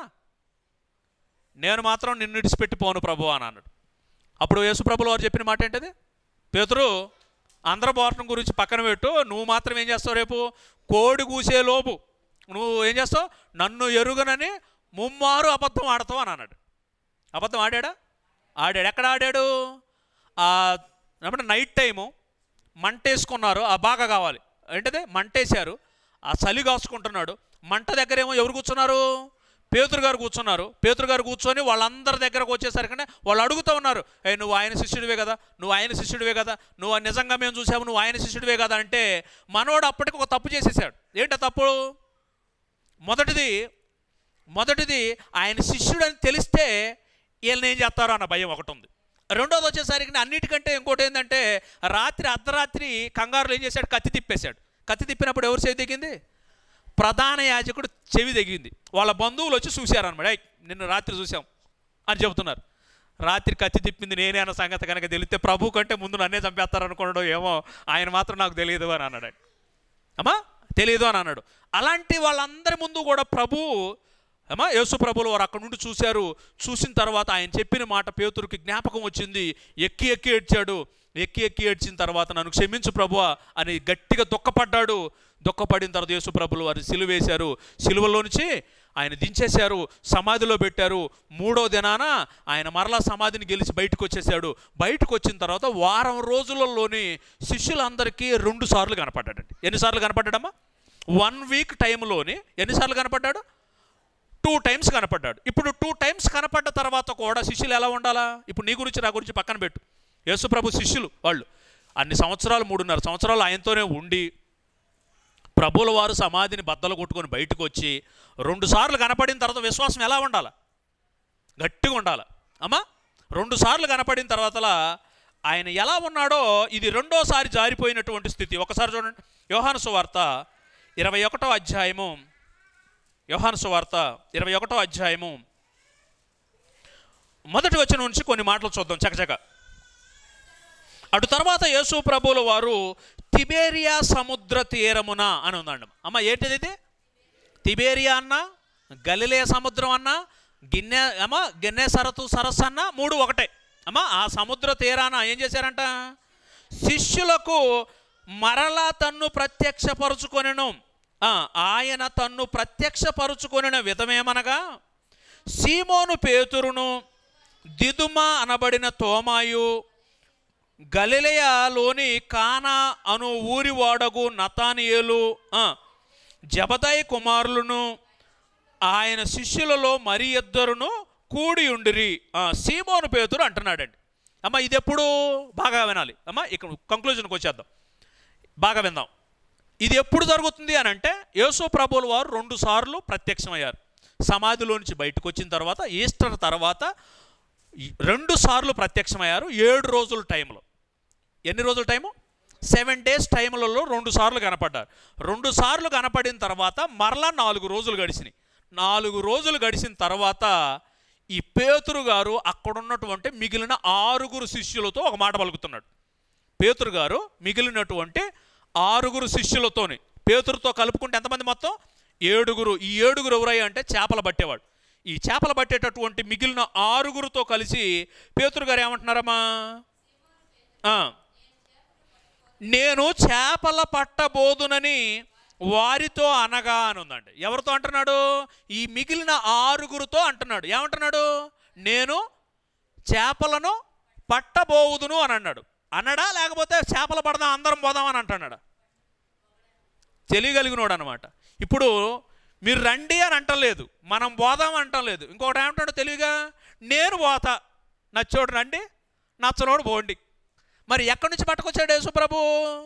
నేను మాత్రం నిన్ను విడిచిపెట్టిపోను ప్రభు అని అన్నాడు అప్పుడు యేసుప్రభులు వారు చెప్పిన మాట ఏంటది పేతురు అందర పోవటం గురించి పక్కన పెట్టు నువ్వు మాత్రం ఏం చేస్తావు రేపు కోడి కూసే లోపు నువ్వు ఏం చేస్తావు నన్ను ఎరుగనని ముమ్మారు అబద్ధం ఆడతావు అని అన్నాడు అబద్ధం ఆడాడా ఆడాడు ఎక్కడ ఆడాడు ఆ ఏమంటే నైట్ టైము మంటేసుకున్నారు ఆ బాగా కావాలి ఏంటది మంటేశారు ఆ చలి కాసుకుంటున్నాడు మంట దగ్గరేమో ఎవరు కూర్చున్నారు పేతురు గారు కూర్చున్నారు పేతురు గారు కూర్చొని వాళ్ళందరి దగ్గరకు వచ్చేసరికి వాళ్ళు అడుగుతూ ఉన్నారు ఏ నువ్వు ఆయన శిష్యుడివే కదా నువ్వు ఆయన శిష్యుడివే కదా నువ్వు నిజంగా మేము చూసాము నువ్వు ఆయన శిష్యుడివే కదా అంటే మనోడు అప్పటికి ఒక తప్పు చేసేసాడు ఏంటి ఆ తప్పు మొదటిది మొదటిది ఆయన శిష్యుడు అని తెలిస్తే వీళ్ళని ఏం చేస్తారో అన్న భయం ఒకటి ఉంది రెండోది వచ్చేసరికి అన్నిటికంటే ఇంకోటి ఏంటంటే రాత్రి అర్ధరాత్రి కంగారులో ఏం చేశాడు కత్తి తిప్పేశాడు కత్తి తిప్పినప్పుడు ఎవరు చేయి దిగింది ప్రధాన యాజకుడు చెవి తెగింది వాళ్ళ బంధువులు వచ్చి చూశారనమాట "ఏయ్, నిన్ను రాత్రి చూసాం అని చెబుతున్నారు రాత్రి కత్తి తిప్పింది నేనే అన్న సంగతి కనుక తెలిస్తే ప్రభు కంటే ముందు నన్నే చంపేస్తారు అనుకోవడం ఏమో ఆయన మాత్రం నాకు తెలియదు అని అన్నాడు ఆయన. అమ్మా తెలియదు అని అన్నాడు అలాంటి వాళ్ళందరి ముందు కూడా ప్రభు అమ్మా యేసు ప్రభులు వారు అక్కడ నుండి చూశారు చూసిన తర్వాత ఆయన చెప్పిన మాట పేతురికి జ్ఞాపకం వచ్చింది ఎక్కి ఎక్కి ఏడ్చాడు ఎక్కి ఎక్కి ఏడ్చిన తర్వాత నన్ను క్షమించు ప్రభువా అని గట్టిగా దుఃఖపడ్డాడు దుఃఖపడిన తర్వాత యేసు ప్రభులు వారు సిలువ వేశారు సిలువలో నుంచి ఆయన దించేశారు సమాధిలో పెట్టారు మూడో దినాన ఆయన మరలా సమాధిని గెలిచి బయటకు వచ్చేసాడు బయటకు వచ్చిన తర్వాత వారం రోజులలోని శిష్యులందరికీ రెండు సార్లు కనపడ్డాడండి ఎన్నిసార్లు కనపడ్డాడమ్మా వన్ వీక్ టైంలోని ఎన్నిసార్లు కనపడ్డాడు టూ టైమ్స్ కనపడ్డాడు ఇప్పుడు టూ టైమ్స్ కనపడ్డ తర్వాత కూడా శిష్యులు ఎలా ఉండాలా ఇప్పుడు నీ గురించి నా గురించి పక్కన పెట్టు యేసుప్రభు శిష్యులు వాళ్ళు అన్ని సంవత్సరాలు మూడున్నర సంవత్సరాలు ఆయనతోనే ఉండి ప్రభుల వారు సమాధిని బద్దలు కొట్టుకొని బయటకు వచ్చి రెండు సార్లు కనపడిన తర్వాత విశ్వాసం ఎలా ఉండాలి గట్టిగా ఉండాలి అమ్మా రెండు సార్లు కనపడిన తర్వాతలా ఆయన ఎలా ఉన్నాడో ఇది రెండోసారి జారిపోయినటువంటి స్థితి ఒకసారి చూడండి యోహాను సువార్త ఇరవై ఒకటో అధ్యాయము యోహాను సువార్త ఇరవై ఒకటో అధ్యాయము మొదటి వచ్చిన నుంచి కొన్ని మాటలు చూద్దాం చకచక అటు తర్వాత యేసు ప్రభువుల వారు తిబేరియా సముద్ర తీరమున అని ఉందండి అమ్మ ఏంటిది ఇది తిబేరియా అన్న గలిలే సముద్రం అన్న గిన్నె అమ్మ గిన్నె సరతు సరస్సు అన్న మూడు ఒకటే అమ్మ ఆ సముద్ర తీరాన ఏం చేశారంట శిష్యులకు మరలా తన్ను ప్రత్యక్షపరుచుకొనెను ఆ, ఆయన తన్ను ప్రత్యక్షపరుచుకొనిన విధమేమనగా సీమోను పేతురును దిదుమ అనబడిన తోమాయు గలిలయలోని కానా అను ఊరి వాడగు నతానియేలు ఆ, జబదయి కుమారులను ఆయన శిష్యులలో మరి ఇద్దరును కూడి ఉండిరి ఆ, సీమోను పేతురు అంటున్నాడండి అమ్మ ఇది ఎప్పుడు బాగా వినాలి అమ్మ ఇక్కడ కంక్లూజన్కి వచ్చేద్దాం బాగా విందాం ఇది ఎప్పుడు జరుగుతుంది అని అంటే యేసు ప్రభువుల వారు రెండు సార్లు ప్రత్యక్షమయ్యారు సమాధిలో నుంచి బయటకు వచ్చిన తర్వాత ఈస్టర్ తర్వాత ఈ రెండు సార్లు ప్రత్యక్షమయ్యారు ఏడు రోజుల టైంలో ఎన్ని రోజుల టైము సెవెన్ డేస్ టైములలో రెండు సార్లు కనపడ్డారు రెండు సార్లు కనపడిన తర్వాత మరలా నాలుగు రోజులు గడిచినాయి నాలుగు రోజులు గడిచిన తర్వాత ఈ పేతురు గారు అక్కడ ఉన్నటువంటి మిగిలిన ఆరుగురు శిష్యులతో ఒక మాట పలుకుతున్నాడు పేతురు గారు మిగిలినటువంటి ఆరుగురు శిష్యులతోని పేతురుతో కలుపుకుంటే ఎంతమంది మొత్తం ఏడుగురు ఈ ఏడుగురు ఎవరయ్యా అంటే చేపలు పట్టేవాడు ఈ చేపలు పట్టేటటువంటి మిగిలిన ఆరుగురుతో కలిసి పేతురు గారు ఏమంటున్నారమ్మా ఆ, నేను చేపల పట్టబోదునని వారితో అనగా అని ఉందండి ఎవరితో అంటున్నాడు ఈ మిగిలిన ఆరుగురుతో అంటున్నాడు ఏమంటున్నాడు నేను చేపలను పట్టబోవుదును అని అన్నాడు అన్నాడా లేకపోతే చేపలు పడదాం అందరం పోదాం అని అంటున్నాడా తెలియగలిగినోడు అనమాట ఇప్పుడు మీరు రండి అని అంటలేదు మనం పోదాం అంటలేదు ఇంకొకటి ఏమంటాడు తెలివిగా నేను పోతా నచ్చోడు రండి నచ్చనోడు పోండి మరి ఎక్కడి నుంచి పట్టుకొచ్చాడు యేసుప్రభు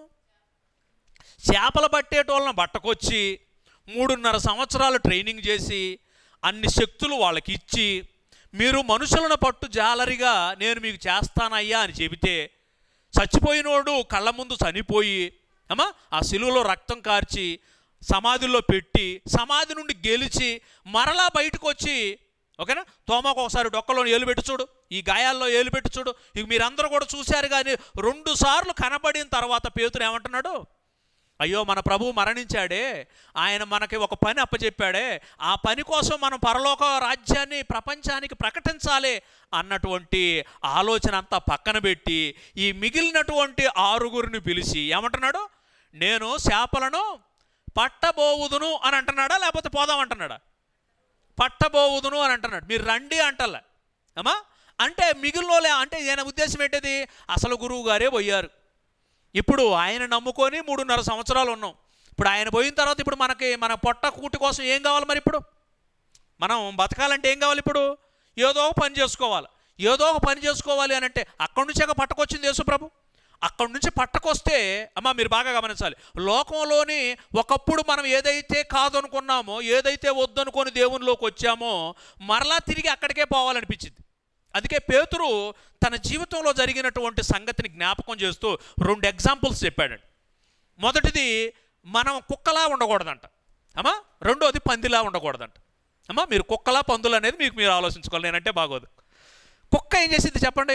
చేపలు పట్టేటోళ్ళని పట్టుకొచ్చి మూడున్నర సంవత్సరాలు ట్రైనింగ్ చేసి అన్ని శక్తులు వాళ్ళకి ఇచ్చి మీరు మనుషులను పట్టు జాలరిగా నేను మీకు చేస్తానయ్యా అని చెబితే చచ్చిపోయినోడు కళ్ళ ముందు చనిపోయి అమ్మా ఆ శిలువలో రక్తం కార్చి సమాధిలో పెట్టి సమాధి నుండి గెలిచి మరలా బయటకు వచ్చి ఓకేనా తోమకు ఒకసారి డొక్కలో ఏలు పెట్టి చూడు ఈ గాయాల్లో ఏలు పెట్టి చూడు ఇక మీరందరూ కూడా చూశారు కానీ రెండు సార్లు కనబడిన తర్వాత పేతురు ఏమంటున్నాడు అయ్యో మన ప్రభువు మరణించాడే ఆయన మనకి ఒక పని అప్పచెప్పాడే ఆ పని కోసం మనం పరలోక రాజ్యాన్ని ప్రపంచానికి ప్రకటించాలి అన్నటువంటి ఆలోచన అంతా పక్కన పెట్టి ఈ మిగిలినటువంటి ఆరుగురిని పిలిచి ఏమంటున్నాడు నేను చేపలను పట్టబోవుదును అని అంటున్నాడా లేకపోతే పోదాం అంటున్నాడా పట్టబోవుదును అని అంటున్నాడు మీరు రండి అంటలే అమ్మా అంటే మిగిలినోలే అంటే ఈయన ఉద్దేశం ఏంటిది అసలు గురువు గారే పోయారు ఇప్పుడు ఆయన నమ్ముకొని మూడున్నర సంవత్సరాలు ఉన్నాం ఇప్పుడు ఆయన పోయిన తర్వాత ఇప్పుడు మనకి మన పొట్ట కూటి కోసం ఏం కావాలి మరి ఇప్పుడు మనం బతకాలంటే ఏం కావాలి ఇప్పుడు ఏదో ఒక పని చేసుకోవాలి ఏదో ఒక పని చేసుకోవాలి అని అంటే అక్కడి నుంచే పట్టకొచ్చింది యేసుప్రభు అక్కడి నుంచి పట్టకొస్తే అమ్మ మీరు బాగా గమనించాలి లోకంలోని ఒకప్పుడు మనం ఏదైతే కాదనుకున్నామో ఏదైతే వద్దనుకొని దేవునిలోకి వచ్చామో మరలా తిరిగి అక్కడికే పోవాలనిపించింది అందుకే పేతురు తన జీవితంలో జరిగినటువంటి సంగతిని జ్ఞాపకం చేస్తూ రెండు ఎగ్జాంపుల్స్ చెప్పాడండి మొదటిది మనం కుక్కలా ఉండకూడదంట అమ్మా రెండోది పందిలా ఉండకూడదంట అమ్మా మీరు కుక్కలా పందులు అనేది మీకు మీరు ఆలోచించుకోవాలి నేనంటే బాగోదు కుక్క ఏం చేసింది చెప్పండి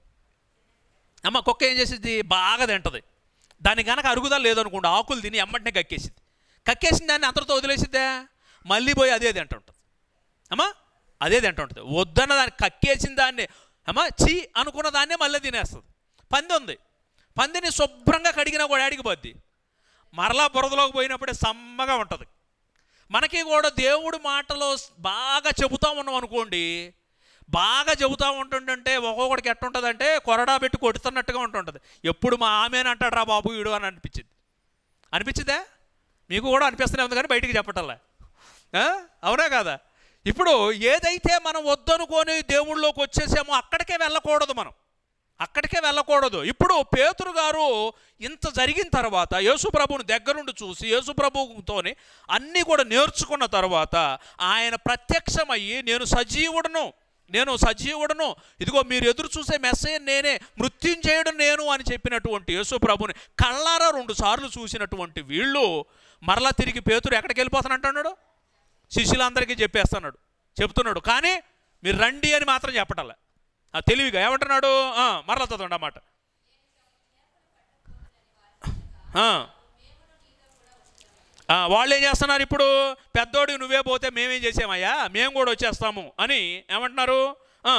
అమ్మ కుక్క ఏం చేసింది బాగా తింటది దాని కనుక అరుగుదల లేదనుకోండి ఆకులు తిని ఎమ్మటనే కక్కేసింది కక్కేసిన దాన్ని అందరితో వదిలేసిద్దా మళ్ళీ పోయి అదే తింటుంటుంది అమ్మా అదే తింటుంటుంది వద్దన్న దాన్ని కక్కేసిన దాన్ని అమ్మా చీ అనుకున్న దాన్నే మళ్ళీ తినేస్తుంది పంది ఉంది పందిని శుభ్రంగా కడిగినా కూడా అడిగిపోద్ది మరలా బురదలోకి పోయినప్పుడే సమ్మగా ఉంటుంది మనకి కూడా దేవుడి మాటలో బాగా చెబుతా ఉన్నాం అనుకోండి బాగా చెబుతూ ఉంటుంటే ఒక్కొక్కడికి ఎట్టుంటుందంటే కొరడా పెట్టి కొడుతున్నట్టుగా ఉంటుంటుంది ఎప్పుడు మా ఆమెను అంటాడు రా బాబు వీడు అని అనిపించింది అనిపించిందా మీకు కూడా అనిపిస్తూనే ఉంది కానీ బయటికి చెప్పటంలే ఆ? అవునా కాదా ఇప్పుడు ఏదైతే మనం వద్దనుకొని దేవుళ్ళలోకి వచ్చేసామో అక్కడికే వెళ్ళకూడదు మనం అక్కడికే వెళ్ళకూడదు ఇప్పుడు పేతురు గారు ఇంత జరిగిన తర్వాత యేసుప్రభుని దగ్గరుండి చూసి యేసుప్రభుతోని అన్నీ కూడా నేర్చుకున్న తర్వాత ఆయన ప్రత్యక్షమయ్యి నేను సజీవుడను నేను సజీవుడను ఇదిగో మీరు ఎదురు చూసే మెసేజ్ నేనే మృత్యుంజయుడు నేను అని చెప్పినటువంటి యేసుప్రభుని కళ్ళారా రెండు సార్లు చూసినటువంటి వీళ్ళు మరలా తిరిగి పేతురు ఎక్కడికి వెళ్ళిపోతానంటున్నాడు శిష్యులందరికీ చెప్పేస్తున్నాడు చెప్తున్నాడు కానీ మీరు రండి అని మాత్రం చెప్పటల్లా ఆ తెలివిగా ఏమంటున్నాడు ఆ, మరలా చదవండి అన్నమాట ఆ. ఆ, వాళ్ళు ఏం చేస్తున్నారు ఇప్పుడు పెద్దోడు నువ్వే పోతే మేమేం చేసామయ్యా మేము కూడా వచ్చేస్తాము అని ఏమంటున్నారు ఆ.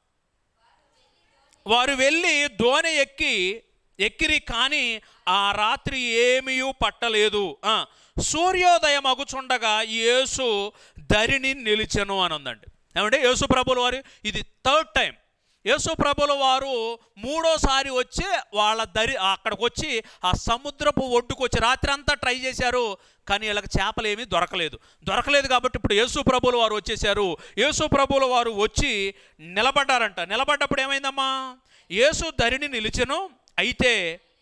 వారు వెళ్ళి దోణి ఎక్కి ఎక్కిరి కానీ ఆ రాత్రి ఏమీ పట్టలేదు ఆ, సూర్యోదయం అగుచుండగా యేసు దరిని నిలిచెను అని ఉందండి ఏమంటే యేసు ప్రభుల వారు ఇది థర్డ్ టైం యేసు ప్రభుల వారు మూడోసారి వచ్చి వాళ్ళ దరి అక్కడికి వచ్చి ఆ సముద్రపు ఒడ్డుకు వచ్చి రాత్రి అంతా ట్రై చేశారు కానీ వీళ్ళకి చేపలు ఏమీ దొరకలేదు దొరకలేదు కాబట్టి ఇప్పుడు యేసు ప్రభుల వారు వచ్చేసారు యేసు ప్రభుల వారు వచ్చి నిలబడ్డారంట నిలబడ్డప్పుడు ఏమైందమ్మా యేసు ధరిని నిలిచెను అయితే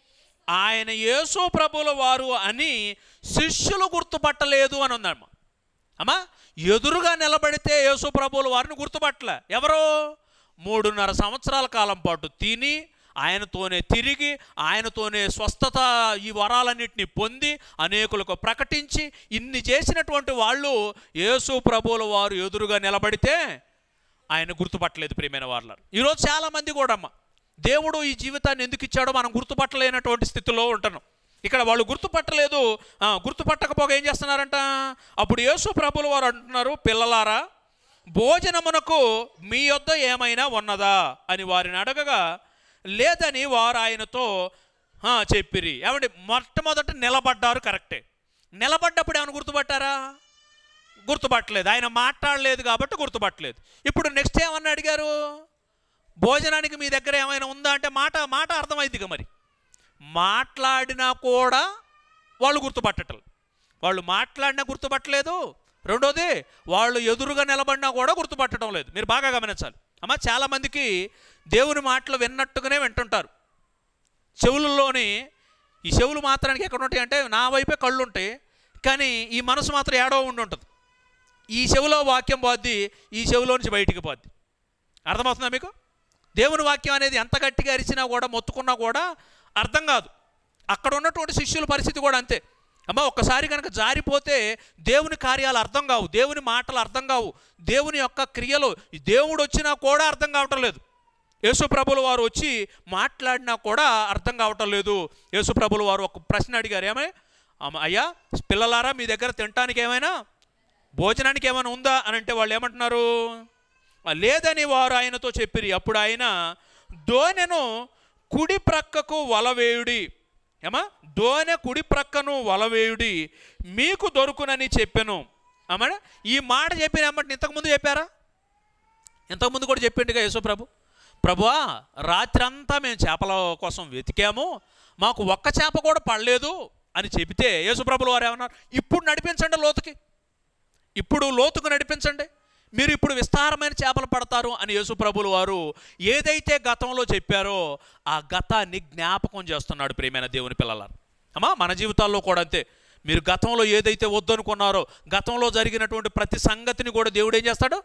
ఆయన యేసు ప్రభుల వారు అని శిష్యులు గుర్తుపట్టలేదు అని ఉందమ్మా అమ్మా ఎదురుగా నిలబడితే యేసు ప్రభువుల వారిని గుర్తుపట్టలే ఎవరు మూడున్నర సంవత్సరాల కాలం పాటు తిని ఆయనతోనే తిరిగి ఆయనతోనే స్వస్థత ఈ వరాలన్నింటినీ పొంది అనేకులకు ప్రకటించి ఇన్ని చేసినటువంటి వాళ్ళు యేసు ప్రభువుల వారు ఎదురుగా నిలబడితే ఆయన గుర్తుపట్టలేదు ప్రియమైన వాళ్ళ ఈరోజు చాలామంది కూడా అమ్మ దేవుడు ఈ జీవితాన్ని ఎందుకు ఇచ్చాడో మనం గుర్తుపట్టలేనటువంటి స్థితిలో ఉంటున్నాం ఇక్కడ వాళ్ళు గుర్తుపట్టలేదు ఆ, గుర్తుపట్టకపోగా ఏం చేస్తున్నారంట అప్పుడు యేసు ప్రభుల వారు అంటున్నారు పిల్లలారా భోజనమునకు మీ యొద్ద ఏమైనా ఉన్నదా అని వారిని అడగగా లేదని వారు ఆయనతో "ఆ, చెప్పిరి ఏమంటే మొట్టమొదట నిలబడ్డారు కరెక్టే నిలబడ్డప్పుడు ఏమైనా గుర్తుపట్టారా గుర్తుపట్టలేదు ఆయన మాట్లాడలేదు కాబట్టి గుర్తుపట్టలేదు ఇప్పుడు నెక్స్ట్ ఏమన్నా అడిగారు భోజనానికి మీ దగ్గర ఏమైనా ఉందా అంటే మాట మాట అర్థమైందిగా మరి మాట్లాడినా కూడా వాళ్ళు గుర్తుపట్టటం వాళ్ళు మాట్లాడినా గుర్తుపట్టలేదు రెండోది వాళ్ళు ఎదురుగా నిలబడినా కూడా గుర్తుపట్టడం లేదు మీరు బాగా గమనించాలి అమ్మ చాలామందికి దేవుని మాటలు విన్నట్టుగానే వింటుంటారు చెవులలోని ఈ చెవులు మాత్రానికి ఎక్కడ ఉంటాయి అంటే నా వైపే కళ్ళు ఉంటాయి కానీ ఈ మనసు మాత్రం ఏడో ఉండి ఉంటుంది ఈ చెవిలో వాక్యం పోద్ది ఈ చెవిలో నుంచి బయటికి పోద్ది అర్థమవుతుందా మీకు దేవుని వాక్యం అనేది ఎంత గట్టిగా అరిచినా కూడా మొత్తుకున్నా కూడా అర్థం కాదు అక్కడ ఉన్నటువంటి శిష్యుల పరిస్థితి కూడా అంతే అమ్మ ఒక్కసారి కనుక జారిపోతే దేవుని కార్యాలు అర్థం కావు దేవుని మాటలు అర్థం కావు దేవుని యొక్క క్రియలు ఈ దేవుడు వచ్చినా కూడా అర్థం కావటం లేదు యేసుప్రభుల వారు వచ్చి మాట్లాడినా కూడా అర్థం కావటం లేదు యేసుప్రభుల వారు ఒక ప్రశ్న అడిగారు ఏమే అమ్మ, అయ్యా పిల్లలారా మీ దగ్గర తినటానికి ఏమైనా భోజనానికి ఏమైనా ఉందా అని అంటే వాళ్ళు ఏమంటున్నారు "ఆ, లేదని వారు ఆయనతో చెప్పిరి అప్పుడు ఆయన దోనెను కుడి ప్రక్కకు వలవేయుడి ఏమా దోనె కుడి ప్రక్కను వలవేయుడి మీకు దొరుకునని చెప్పాను అమ్మా ఈ మాట చెప్పిన అమ్మటి ఇంతకుముందు చెప్పారా ఇంతకుముందు కూడా చెప్పిండుగా యేసుప్రభు ప్రభువా రాత్రంతా మేము చేపల కోసం వెతికాము మాకు ఒక్క చేప కూడా పడలేదు అని చెబితే యేసుప్రభులు వారు ఏమన్నారు ఇప్పుడు నడిపించండి లోతుకి ఇప్పుడు లోతుకు నడిపించండి మీరు ఇప్పుడు విస్తారమైన చేపలు పడతారు అని యేసుప్రభులు వారు ఏదైతే గతంలో చెప్పారో ఆ గతాన్ని జ్ఞాపకం చేస్తున్నాడు ప్రియమైన దేవుని పిల్లల అమ్మా మన జీవితాల్లో కూడా అంతే మీరు గతంలో ఏదైతే వద్దనుకున్నారో గతంలో జరిగినటువంటి ప్రతి సంగతిని కూడా దేవుడు ఏం చేస్తాడు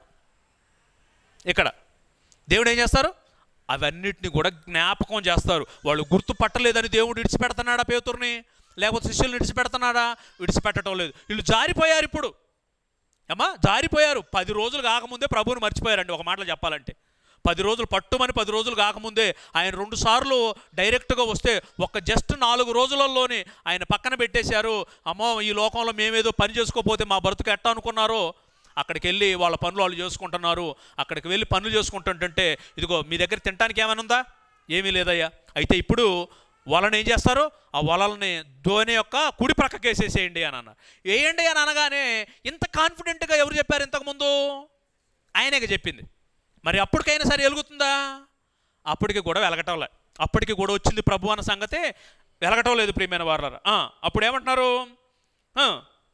ఇక్కడ దేవుడు ఏం చేస్తారు అవన్నిటిని కూడా జ్ఞాపకం చేస్తారు వాళ్ళు గుర్తుపట్టలేదని దేవుడు విడిచిపెడుతున్నాడా పేతుర్ని లేకపోతే శిష్యులు విడిచిపెడుతున్నాడా విడిచిపెట్టడం లేదు వీళ్ళు జారిపోయారు ఇప్పుడు అమ్మా జారిపోయారు పది రోజులు కాకముందే ప్రభువుని మర్చిపోయారండి ఒక మాటలో చెప్పాలంటే పది రోజులు పట్టుమని పది రోజులు కాకముందే ఆయన రెండు సార్లు డైరెక్ట్గా వస్తే ఒక జస్ట్ నాలుగు రోజులలోనే ఆయన పక్కన పెట్టేశారు అమ్మో ఈ లోకంలో మేమేదో పని చేసుకోకపోతే మా బ్రతుకు ఎట్టా అనుకున్నారో అక్కడికి వెళ్ళి వాళ్ళ పనులు వాళ్ళు చేసుకుంటున్నారు అక్కడికి వెళ్ళి పనులు చేసుకుంటుంటుంటే ఇదిగో మీ దగ్గర తినడానికి ఏమైనా ఉందా ఏమీ లేదయ్యా అయితే ఇప్పుడు వలని ఏం చేస్తారు ఆ వలల్ని ధోని యొక్క కుడి ప్రక్కకి వేసేసేయండి అని అన్నారు వేయండి అని అనగానే ఇంత కాన్ఫిడెంట్గా ఎవరు చెప్పారు ఇంతకుముందు ఆయనకి చెప్పింది మరి అప్పటికైనా సరే వెలుగుతుందా అప్పటికి కూడా వెలగటం లే అప్పటికి కూడా వచ్చింది ప్రభు అన్న సంగతి వెలగటం లేదు ప్రియమైన వారు అప్పుడు ఏమంటున్నారు ఆ,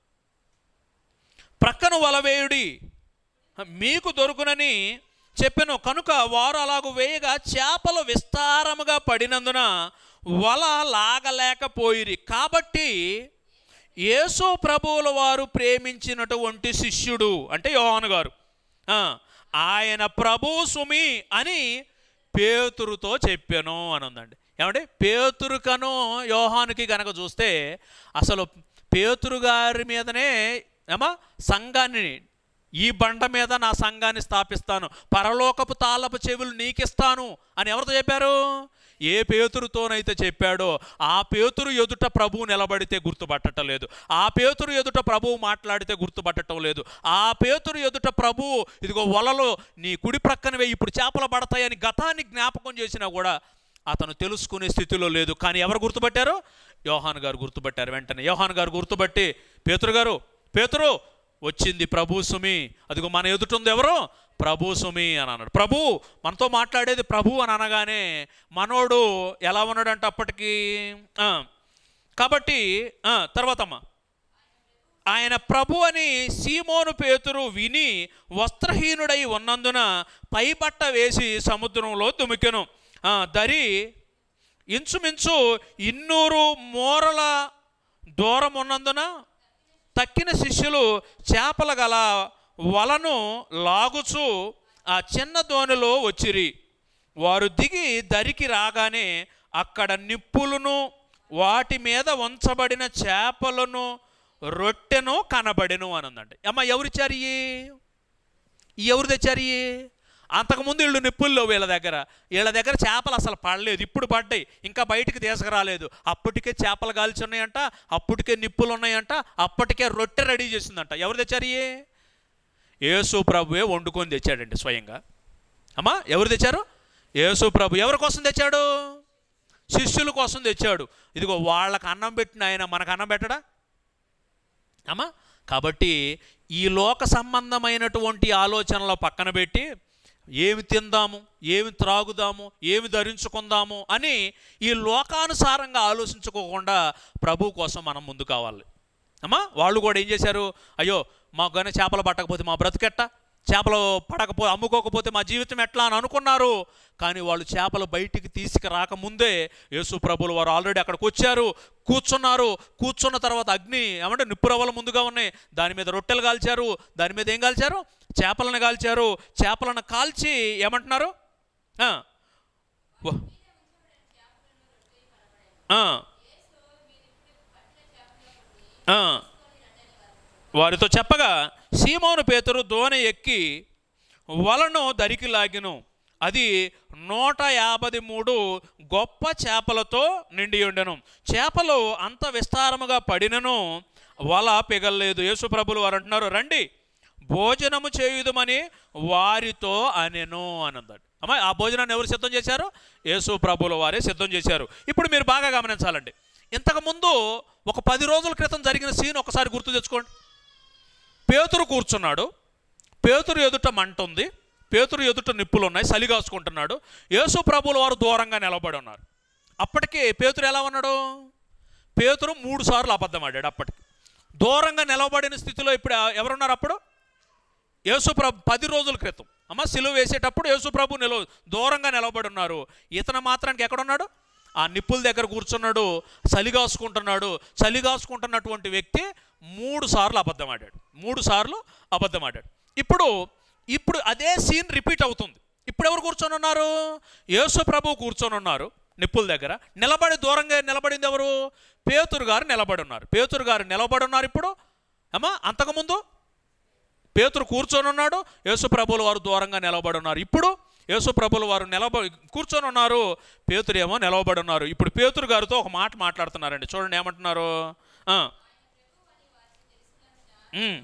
ప్రక్కన వలవేయుడి మీకు దొరుకునని చెప్పాను కనుక వారు అలాగూ వేయగా చేపలు విస్తారముగా పడినందున వల లాగలేకపోయిరి కాబట్టి యేసు ప్రభువుల వారు ప్రేమించినటువంటి శిష్యుడు అంటే యోహాను గారు ఆ, ఆయన ప్రభు సుమి అని పేతురుతో చెప్పాను అని ఉందండి ఏమంటే పేతురు కను యోహానుకి గనక చూస్తే అసలు పేతురు గారి మీదనే ఏమా సంఘాన్ని ఈ బండ మీద నా సంఘాన్ని స్థాపిస్తాను పరలోకపు తాళపు చెవులు నీకిస్తాను అని ఎవరితో చెప్పారు ఏ పేతురుతోనైతే చెప్పాడో ఆ పేతురు ఎదుట ప్రభువు నిలబడితే గుర్తుపట్టడం లేదు ఆ పేతురు ఎదుట ప్రభువు మాట్లాడితే గుర్తుపట్టడం లేదు ఆ పేతురు ఎదుట ప్రభువు ఇదిగో వలలో నీ కుడి ప్రక్కన వేయి ఇప్పుడు చేపలు పడతాయని గతాన్ని జ్ఞాపకం చేసినా కూడా అతను తెలుసుకునే స్థితిలో లేదు కానీ ఎవరు గుర్తుపట్టారు యోహాన్ గారు గుర్తుపట్టారు వెంటనే యోహాన్ గారు గుర్తుపట్టి పేతురు గారు పేతురు వచ్చింది ప్రభు సుమి అదిగో మన ఎదుటుంది ఎవరు ప్రభు సుమి అని అన్నాడు ప్రభు మనతో మాట్లాడేది ప్రభు అని అనగానే మనోడు ఎలా ఉన్నాడంటే అప్పటికి ఆ, కాబట్టి ఆ, తర్వాతమ్మా ఆయన ప్రభు అని సీమోను పేతురు విని వస్త్రహీనుడై ఉన్నందున పైబట్ట వేసి సముద్రంలో దుమికెను ఆ, దరి ఇంచుమించు ఇన్నూరు మూరల దూరం ఉన్నందున తక్కిన శిష్యులు చేపల గల వలను లాగుచు ఆ చిన్న దోణిలో వచ్చిరి వారు దిగి దరికి రాగానే అక్కడ నిప్పులను వాటి మీద ఉంచబడిన చేపలను రొట్టెను కనబడెను అని ఉందండి అమ్మ ఎవరిచ్చారు ఈ ఈ ఎవరు తెచ్చారు ఈ అంతకుముందు వీళ్ళు నిప్పుల్లో వీళ్ళ దగ్గర వీళ్ళ దగ్గర చేపలు అసలు పడలేదు ఇప్పుడు పడ్డాయి ఇంకా బయటికి తీసుకురాలేదు అప్పటికే చేపలు కాల్చి ఉన్నాయంట అప్పటికే నిప్పులు ఉన్నాయంట అప్పటికే రొట్టె రెడీ చేసిందంట ఎవరు తెచ్చారు ఈ యేసు ప్రభువే వండుకొని తెచ్చాడండి స్వయంగా అమ్మా ఎవరు తెచ్చారు యేసు ప్రభు ఎవరి కోసం తెచ్చాడు శిష్యుల కోసం తెచ్చాడు ఇదిగో వాళ్ళకి అన్నం పెట్టిన ఆయన మనకు అన్నం పెట్టడా అమ్మా కాబట్టి ఈ లోక సంబంధమైనటువంటి ఆలోచనలు పక్కన పెట్టి ఏమి తిందాము ఏమి త్రాగుదాము ఏమి ధరించుకుందాము అని ఈ లోకానుసారంగా ఆలోచించుకోకుండా ప్రభు కోసం మనం ముందు కావాలి అమ్మా వాళ్ళు కూడా ఏం చేశారు అయ్యో మాకు కానీ చేపలు పట్టకపోతే మా బ్రతికెట్ట చేపలు పడకపో అమ్ముకోకపోతే మా జీవితం ఎట్లా అని అనుకున్నారు కానీ వాళ్ళు చేపలు బయటికి తీసుకురాకముందే యేసు ప్రభులు వారు ఆల్రెడీ అక్కడికి వచ్చారు కూర్చున్నారు కూర్చున్న తర్వాత అగ్ని ఏమంటే నిప్పురవ్వలు ముందుగా ఉన్నాయి దాని మీద రొట్టెలు కాల్చారు దాని మీద ఏం కాల్చారు చేపలను కాల్చారు చేపలను కాల్చి ఏమంటున్నారు ఆ. వ- ఆ. ఆ. వారితో చెప్పగా సీమోను పేతురు దోణి ఎక్కి వలను దరికి లాగిను అది నూట యాభై మూడు గొప్ప చేపలతో నిండి ఉండెను చేపలు అంత విస్తారముగా పడినను వల పిగల్లేదు యేసుప్రభులు వారు అంటున్నారు రండి భోజనము చేయుదమని వారితో అనెను అన్నదాడు అమ్మ ఆ భోజనాన్ని ఎవరు సిద్ధం చేశారు యేసు ప్రభుల వారే సిద్ధం చేశారు ఇప్పుడు మీరు బాగా గమనించాలండి ఇంతకుముందు ఒక పది రోజుల క్రితం జరిగిన సీన్ ఒకసారి గుర్తు తెచ్చుకోండి పేతురు కూర్చున్నాడు పేతురు ఎదుట మంట ఉంది పేతురు ఎదుట నిప్పులు ఉన్నాయి సలిగాసుకుంటున్నాడు యేసు ప్రభుల వారు దూరంగా నిలబడి ఉన్నారు అప్పటికి పేతురు ఎలా ఉన్నాడు పేతురు మూడు సార్లు అబద్ధం ఆడాడు అప్పటికి దూరంగా నిలబడిన స్థితిలో ఇప్పుడు ఎవరున్నారు అప్పుడు యేసుప్రభు పది రోజుల క్రితం అమ్మ సిలువ వేసేటప్పుడు యేసుప్రభు నిలవ దూరంగా నిలబడి ఉన్నారు ఇతను మాత్రానికి ఎక్కడున్నాడు ఆ నిప్పుల దగ్గర కూర్చున్నాడు చలిగాసుకుంటున్నాడు చలిగాసుకుంటున్నటువంటి వ్యక్తి మూడు సార్లు అబద్ధం ఆడాడు మూడు సార్లు అబద్ధం ఆడాడు ఇప్పుడు ఇప్పుడు అదే సీన్ రిపీట్ అవుతుంది ఇప్పుడు ఎవరు కూర్చొని ఉన్నారు యేసు ప్రభు కూర్చొని ఉన్నారు నిప్పుల దగ్గర నిలబడి దూరంగా నిలబడింది ఎవరు పేతురు గారు నిలబడి ఉన్నారు పేతురు గారు నిలబడి ఉన్నారు ఇప్పుడు అమ్మా అంతకుముందు పేతురు కూర్చొని ఉన్నాడు యేసు ప్రభుల వారు దూరంగా నిలబడి ఉన్నారు ఇప్పుడు యేసు ప్రభుల వారు నిలబ కూర్చొని ఉన్నారు పేతురు ఏమో నిలబడి ఉన్నారు ఇప్పుడు పేతురు గారితో ఒక మాట మాట్లాడుతున్నారండి చూడండి ఏమంటున్నారు ఆ. ఉమ్.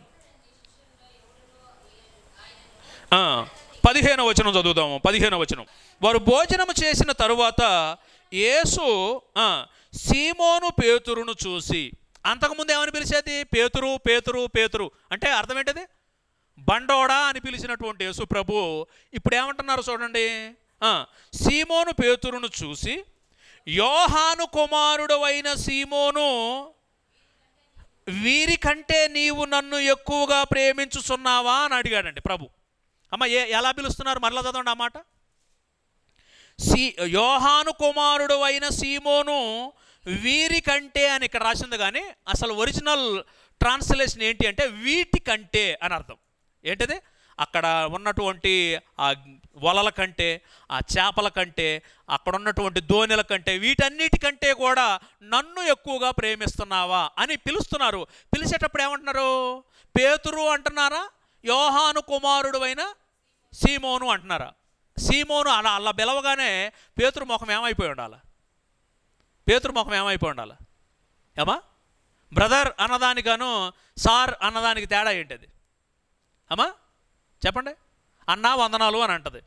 ఆ, పదిహేను వచనం చదువుదాము పదిహేను వచనం వారు భోజనం చేసిన తరువాత యేసు ఆ, సీమోను పేతురును చూసి అంతకుముందు ఏమని పిలిచేది పేతురు పేతురు పేతురు అంటే అర్థం ఏంటది బండోడా అని పిలిచినటువంటి యేసు ప్రభు ఇప్పుడు ఏమంటున్నారు చూడండి ఆ, సీమోను పేతురును చూసి యోహాను కుమారుడు అయిన సీమోను వీరికంటే నీవు నన్ను ఎక్కువగా ప్రేమించుచున్నావా అని అడిగాడండి ప్రభు అమ్మ ఏ ఎలా పిలుస్తున్నారు మరలా చదవండి ఆ మాట సీ యోహాను కుమారుడు అయిన సీమోను వీరికంటే అని ఇక్కడ రాసింది కానీ అసలు ఒరిజినల్ ట్రాన్స్లేషన్ ఏంటి అంటే వీటికంటే అని అర్థం ఏంటిది అక్కడ ఉన్నటువంటి ఆ వలల కంటే ఆ చేపల కంటే అక్కడ ఉన్నటువంటి దోణెల కంటే వీటన్నిటికంటే కూడా నన్ను ఎక్కువగా ప్రేమిస్తున్నావా అని పిలుస్తున్నారు పిలిచేటప్పుడు ఏమంటున్నారు పేతురు అంటున్నారా యోహాను కుమారుడు అయిన సీమోను అంటున్నారా సీమోను అలా అలా పిలవగానే పేతురు ముఖం ఏమైపోయి ఉండాలి పేతురు ముఖం ఏమైపోయి ఉండాలి ఏమా బ్రదర్ అన్నదానికను సార్ అన్నదానికి తేడా ఏంటది అమ్మా చెప్పండి అన్నా వందనాలు అని అంటది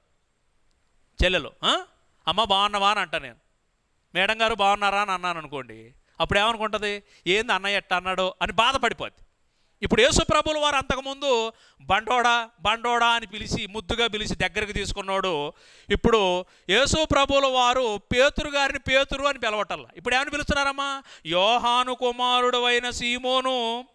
చెల్లెలు ఆ? అమ్మ బాగున్నావా అని అంట నేను మేడం గారు బాగున్నారా అని అన్నాను అనుకోండి అప్పుడు ఏమనుకుంటుంది ఏంది అన్నయ్య ఎట్ట అన్నాడో అని బాధపడిపోద్ది ఇప్పుడు యేసు ప్రభులు వారు అంతకుముందు బండోడా బండోడా అని పిలిచి ముద్దుగా పిలిచి దగ్గరికి తీసుకున్నాడు ఇప్పుడు యేసు ప్రభుల వారు పేతురు గారిని పేతురు అని పిలవటల్లా ఇప్పుడు ఏమని పిలుస్తున్నారమ్మా యోహాను కుమారుడు అయిన సీమోను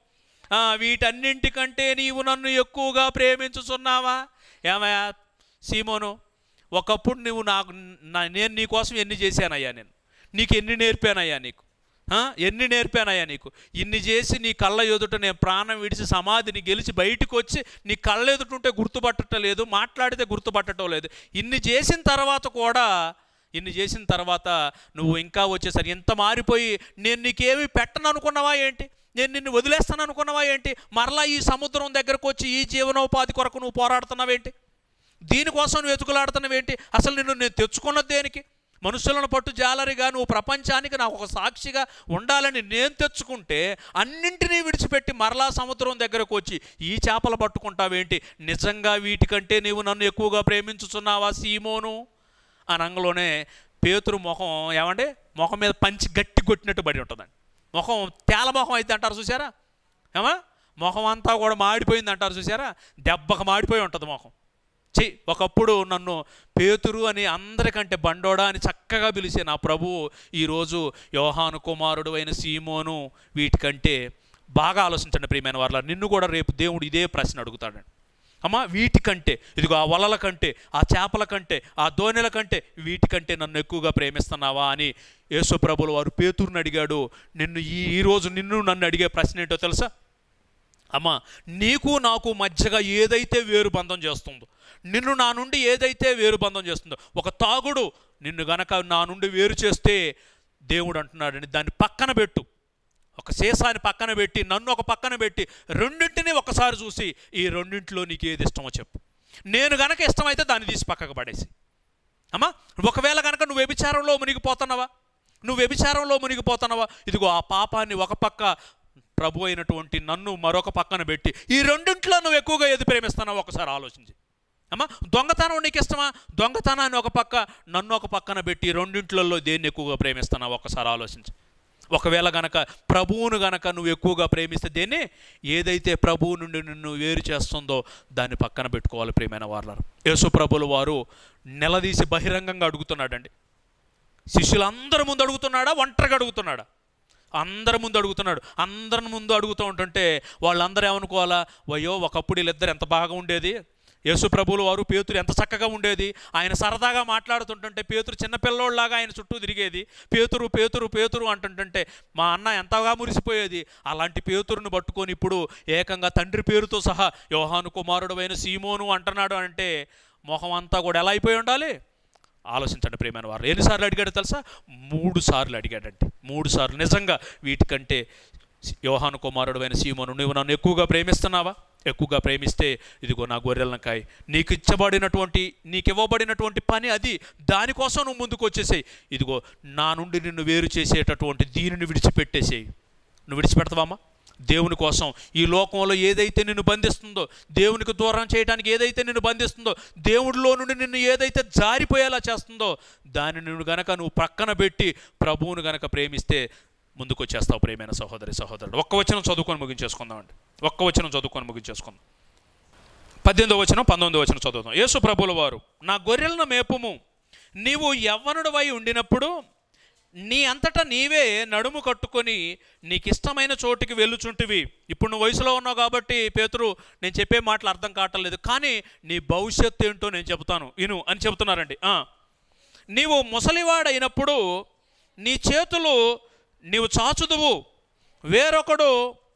ఆ, వీటన్నింటికంటే నీవు నన్ను ఎక్కువగా ప్రేమించుచున్నావా ఏమయ్యా సీమోను ఒకప్పుడు నువ్వు నాకు నా- నేను నీ కోసం ఎన్ని చేశానయ్యా నేను నీకు ఎన్ని నేర్పానయ్యా నీకు ఆ? ఎన్ని నేర్పానయ్యా నీకు ఇన్ని చేసి నీ కళ్ళ ఎదుట నేను ప్రాణం విడిచి సమాధిని గెలిచి బయటకు వచ్చి నీ కళ్ళ ఎదుట ఉంటే గుర్తుపట్టడం లేదు మాట్లాడితే గుర్తుపట్టడం లేదు ఇన్ని చేసిన తర్వాత కూడా ఇన్ని చేసిన తర్వాత నువ్వు ఇంకా వచ్చేసరి ఎంత మారిపోయి నేను నీకేమి పెట్టను అనుకున్నావా ఏంటి నేను నిన్ను వదిలేస్తాను అనుకున్నావా ఏంటి మరలా ఈ సముద్రం దగ్గరకు వచ్చి ఈ జీవనోపాధి కొరకు నువ్వు పోరాడుతున్నావేంటి దీనికోసం నువ్వు వెతుకులాడుతున్నావేంటి అసలు నిన్ను నేను తెచ్చుకున్నది దేనికి మనుషులను పట్టు జాలరిగా నువ్వు ప్రపంచానికి నాకు ఒక సాక్షిగా ఉండాలని నేను తెచ్చుకుంటే అన్నింటినీ విడిచిపెట్టి మరలా సముద్రం దగ్గరకు వచ్చి ఈ చేపలు పట్టుకుంటావేంటి నిజంగా వీటికంటే నీవు నన్ను ఎక్కువగా ప్రేమించుచున్నావా సీమోను అని అంగలోనే పేతురు ముఖం ఏమంటే ముఖం మీద పంచి గట్టి కొట్టినట్టు పడి ఉంటుందండి ముఖం తేల ముఖం అయితే అంటారు చూసారా ఏమా ముఖం అంతా కూడా మాడిపోయింది అంటారు చూసారా దెబ్బకు మాడిపోయి ఉంటుంది ముఖం చెయ్యి ఒకప్పుడు నన్ను పేతురు అని అందరికంటే బండోడా అని చక్కగా పిలిచే నా ప్రభువు ఈరోజు యోహాను కుమారుడు అయిన సీమోను వీటికంటే బాగా ఆలోచించండి ప్రియమైన వాళ్ళ నిన్ను కూడా రేపు దేవుడు ఇదే ప్రశ్న అడుగుతాడండి అమ్మా వీటికంటే ఇదిగో ఆ వలల కంటే ఆ చేపల కంటే ఆ దోణెల కంటే వీటికంటే నన్ను ఎక్కువగా ప్రేమిస్తున్నావా అని యేసు ప్రభులు వారు పేతురుని అడిగాడు నిన్ను ఈ ఈరోజు నిన్ను నన్ను అడిగే ప్రశ్న ఏంటో తెలుసా అమ్మా నీకు నాకు మధ్యగా ఏదైతే వేరు బంధం చేస్తుందో నిన్ను నా నుండి ఏదైతే వేరు బంధం చేస్తుందో ఒక తాగుడు నిన్ను గనక నా నుండి వేరు చేస్తే దేవుడు అంటున్నాడని దాన్ని పక్కన పెట్టు ఒక సీసాని పక్కన పెట్టి నన్ను ఒక పక్కన పెట్టి రెండింటిని ఒకసారి చూసి ఈ రెండింటిలో నీకు ఏది ఇష్టమో చెప్పు నేను గనక ఇష్టమైతే దాన్ని తీసి పక్కకు పడేసి అమ్మా ఒకవేళ కనుక నువ్వు వ్యభిచారంలో మునిగిపోతున్నావా నువ్వు వ్యభిచారంలో మునిగిపోతున్నావా ఇదిగో ఆ పాపాన్ని ఒక పక్క ప్రభు అయినటువంటి నన్ను మరొక పక్కన పెట్టి ఈ రెండింట్లో నువ్వు ఎక్కువగా ఏది ప్రేమిస్తున్నావు ఒకసారి ఆలోచించి అమ్మా దొంగతనం నీకు ఇష్టమా దొంగతనాన్ని ఒక పక్క నన్ను ఒక పక్కన పెట్టి ఈ రెండింట్లలో దేన్ని ఎక్కువగా ప్రేమిస్తున్నావు ఒకసారి ఆలోచించి ఒకవేళ గనక ప్రభువును గనక నువ్వు ఎక్కువగా ప్రేమిస్తే దేన్ని ఏదైతే ప్రభువు నుండి నిన్ను వేరు చేస్తుందో దాన్ని పక్కన పెట్టుకోవాలి ప్రియమైన వారు యేసు ప్రభులు వారు నిలదీసి బహిరంగంగా అడుగుతున్నాడండి శిష్యులందరి ముందు అడుగుతున్నాడా ఒంటరిగా అడుగుతున్నాడా అందరి ముందు అడుగుతున్నాడు అందరి ముందు అడుగుతూ ఉంటుంటే వాళ్ళందరూ ఏమనుకోవాలా అయ్యో ఒకప్పుడు వీళ్ళిద్దరు ఎంత బాగా ఉండేది యేసు ప్రభువులు వారు పేతురు ఎంత చక్కగా ఉండేది ఆయన సరదాగా మాట్లాడుతుంటుంటే పేతురు చిన్నపిల్లోళ్ళలాగా ఆయన చుట్టూ తిరిగేది పేతురు పేతురు పేతురు అంటుంటుంటే మా అన్న ఎంతగా మురిసిపోయేది అలాంటి పేతురుని పట్టుకొని ఇప్పుడు ఏకంగా తండ్రి పేరుతో సహా యోహాను కుమారుడు అయిన సీమోను అంటున్నాడు అంటే మొహం అంతా కూడా ఎలా అయిపోయి ఉండాలి ఆలోచించండి ప్రియమైన వారు ఎన్నిసార్లు అడిగాడు తెలుసా మూడు సార్లు అడిగాడంటే మూడు సార్లు నిజంగా వీటికంటే యోహాను కుమారుడు అయిన సీమోను నువ్వు నన్ను ఎక్కువగా ప్రేమిస్తున్నావా ఎక్కువగా ప్రేమిస్తే ఇదిగో నా గొర్రెలను కాయ నీకు ఇచ్చబడినటువంటి నీకు ఇవ్వబడినటువంటి పని అది దానికోసం నువ్వు ముందుకు వచ్చేసేయి ఇదిగో నా నుండి నిన్ను వేరు చేసేటటువంటి దీనిని విడిచిపెట్టేసేయి నువ్వు విడిచిపెడతావమ్మా దేవుని కోసం ఈ లోకంలో ఏదైతే నిన్ను బంధిస్తుందో దేవునికి దూరం చేయడానికి ఏదైతే నిన్ను బంధిస్తుందో దేవుడిలో నుండి నిన్ను ఏదైతే జారిపోయేలా చేస్తుందో దాన్ని నువ్వు గనక నువ్వు ప్రక్కన పెట్టి ప్రభువును గనక ప్రేమిస్తే ముందుకు వచ్చేస్తావు ప్రేమైన సహోదరి సహోదరుడు ఒక్క వచనం చదువుకొని ముగించేసుకుందామండి ఒక్క వచనం చదువుకొని ముగించేసుకుందాం పద్దెనిమిదో వచనం పంతొమ్మిదో వచనం చదువుతాం యేసు ప్రభుల వారు నా గొర్రెలను మేపుము నీవు యవ్వనుడివై ఉండినప్పుడు నీ అంతటా నీవే నడుము కట్టుకొని నీకు ఇష్టమైన చోటికి వెళ్ళుచుంటివి ఇప్పుడు నువ్వు వయసులో ఉన్నావు కాబట్టి పేతురు నేను చెప్పే మాటలు అర్థం కావట్లేదు కానీ నీ భవిష్యత్తు ఏంటో నేను చెబుతాను ఇను అని చెబుతున్నారండి ఆ. నీవు ముసలివాడైనప్పుడు నీ చేతులు నీవు చాచుదువు వేరొకడు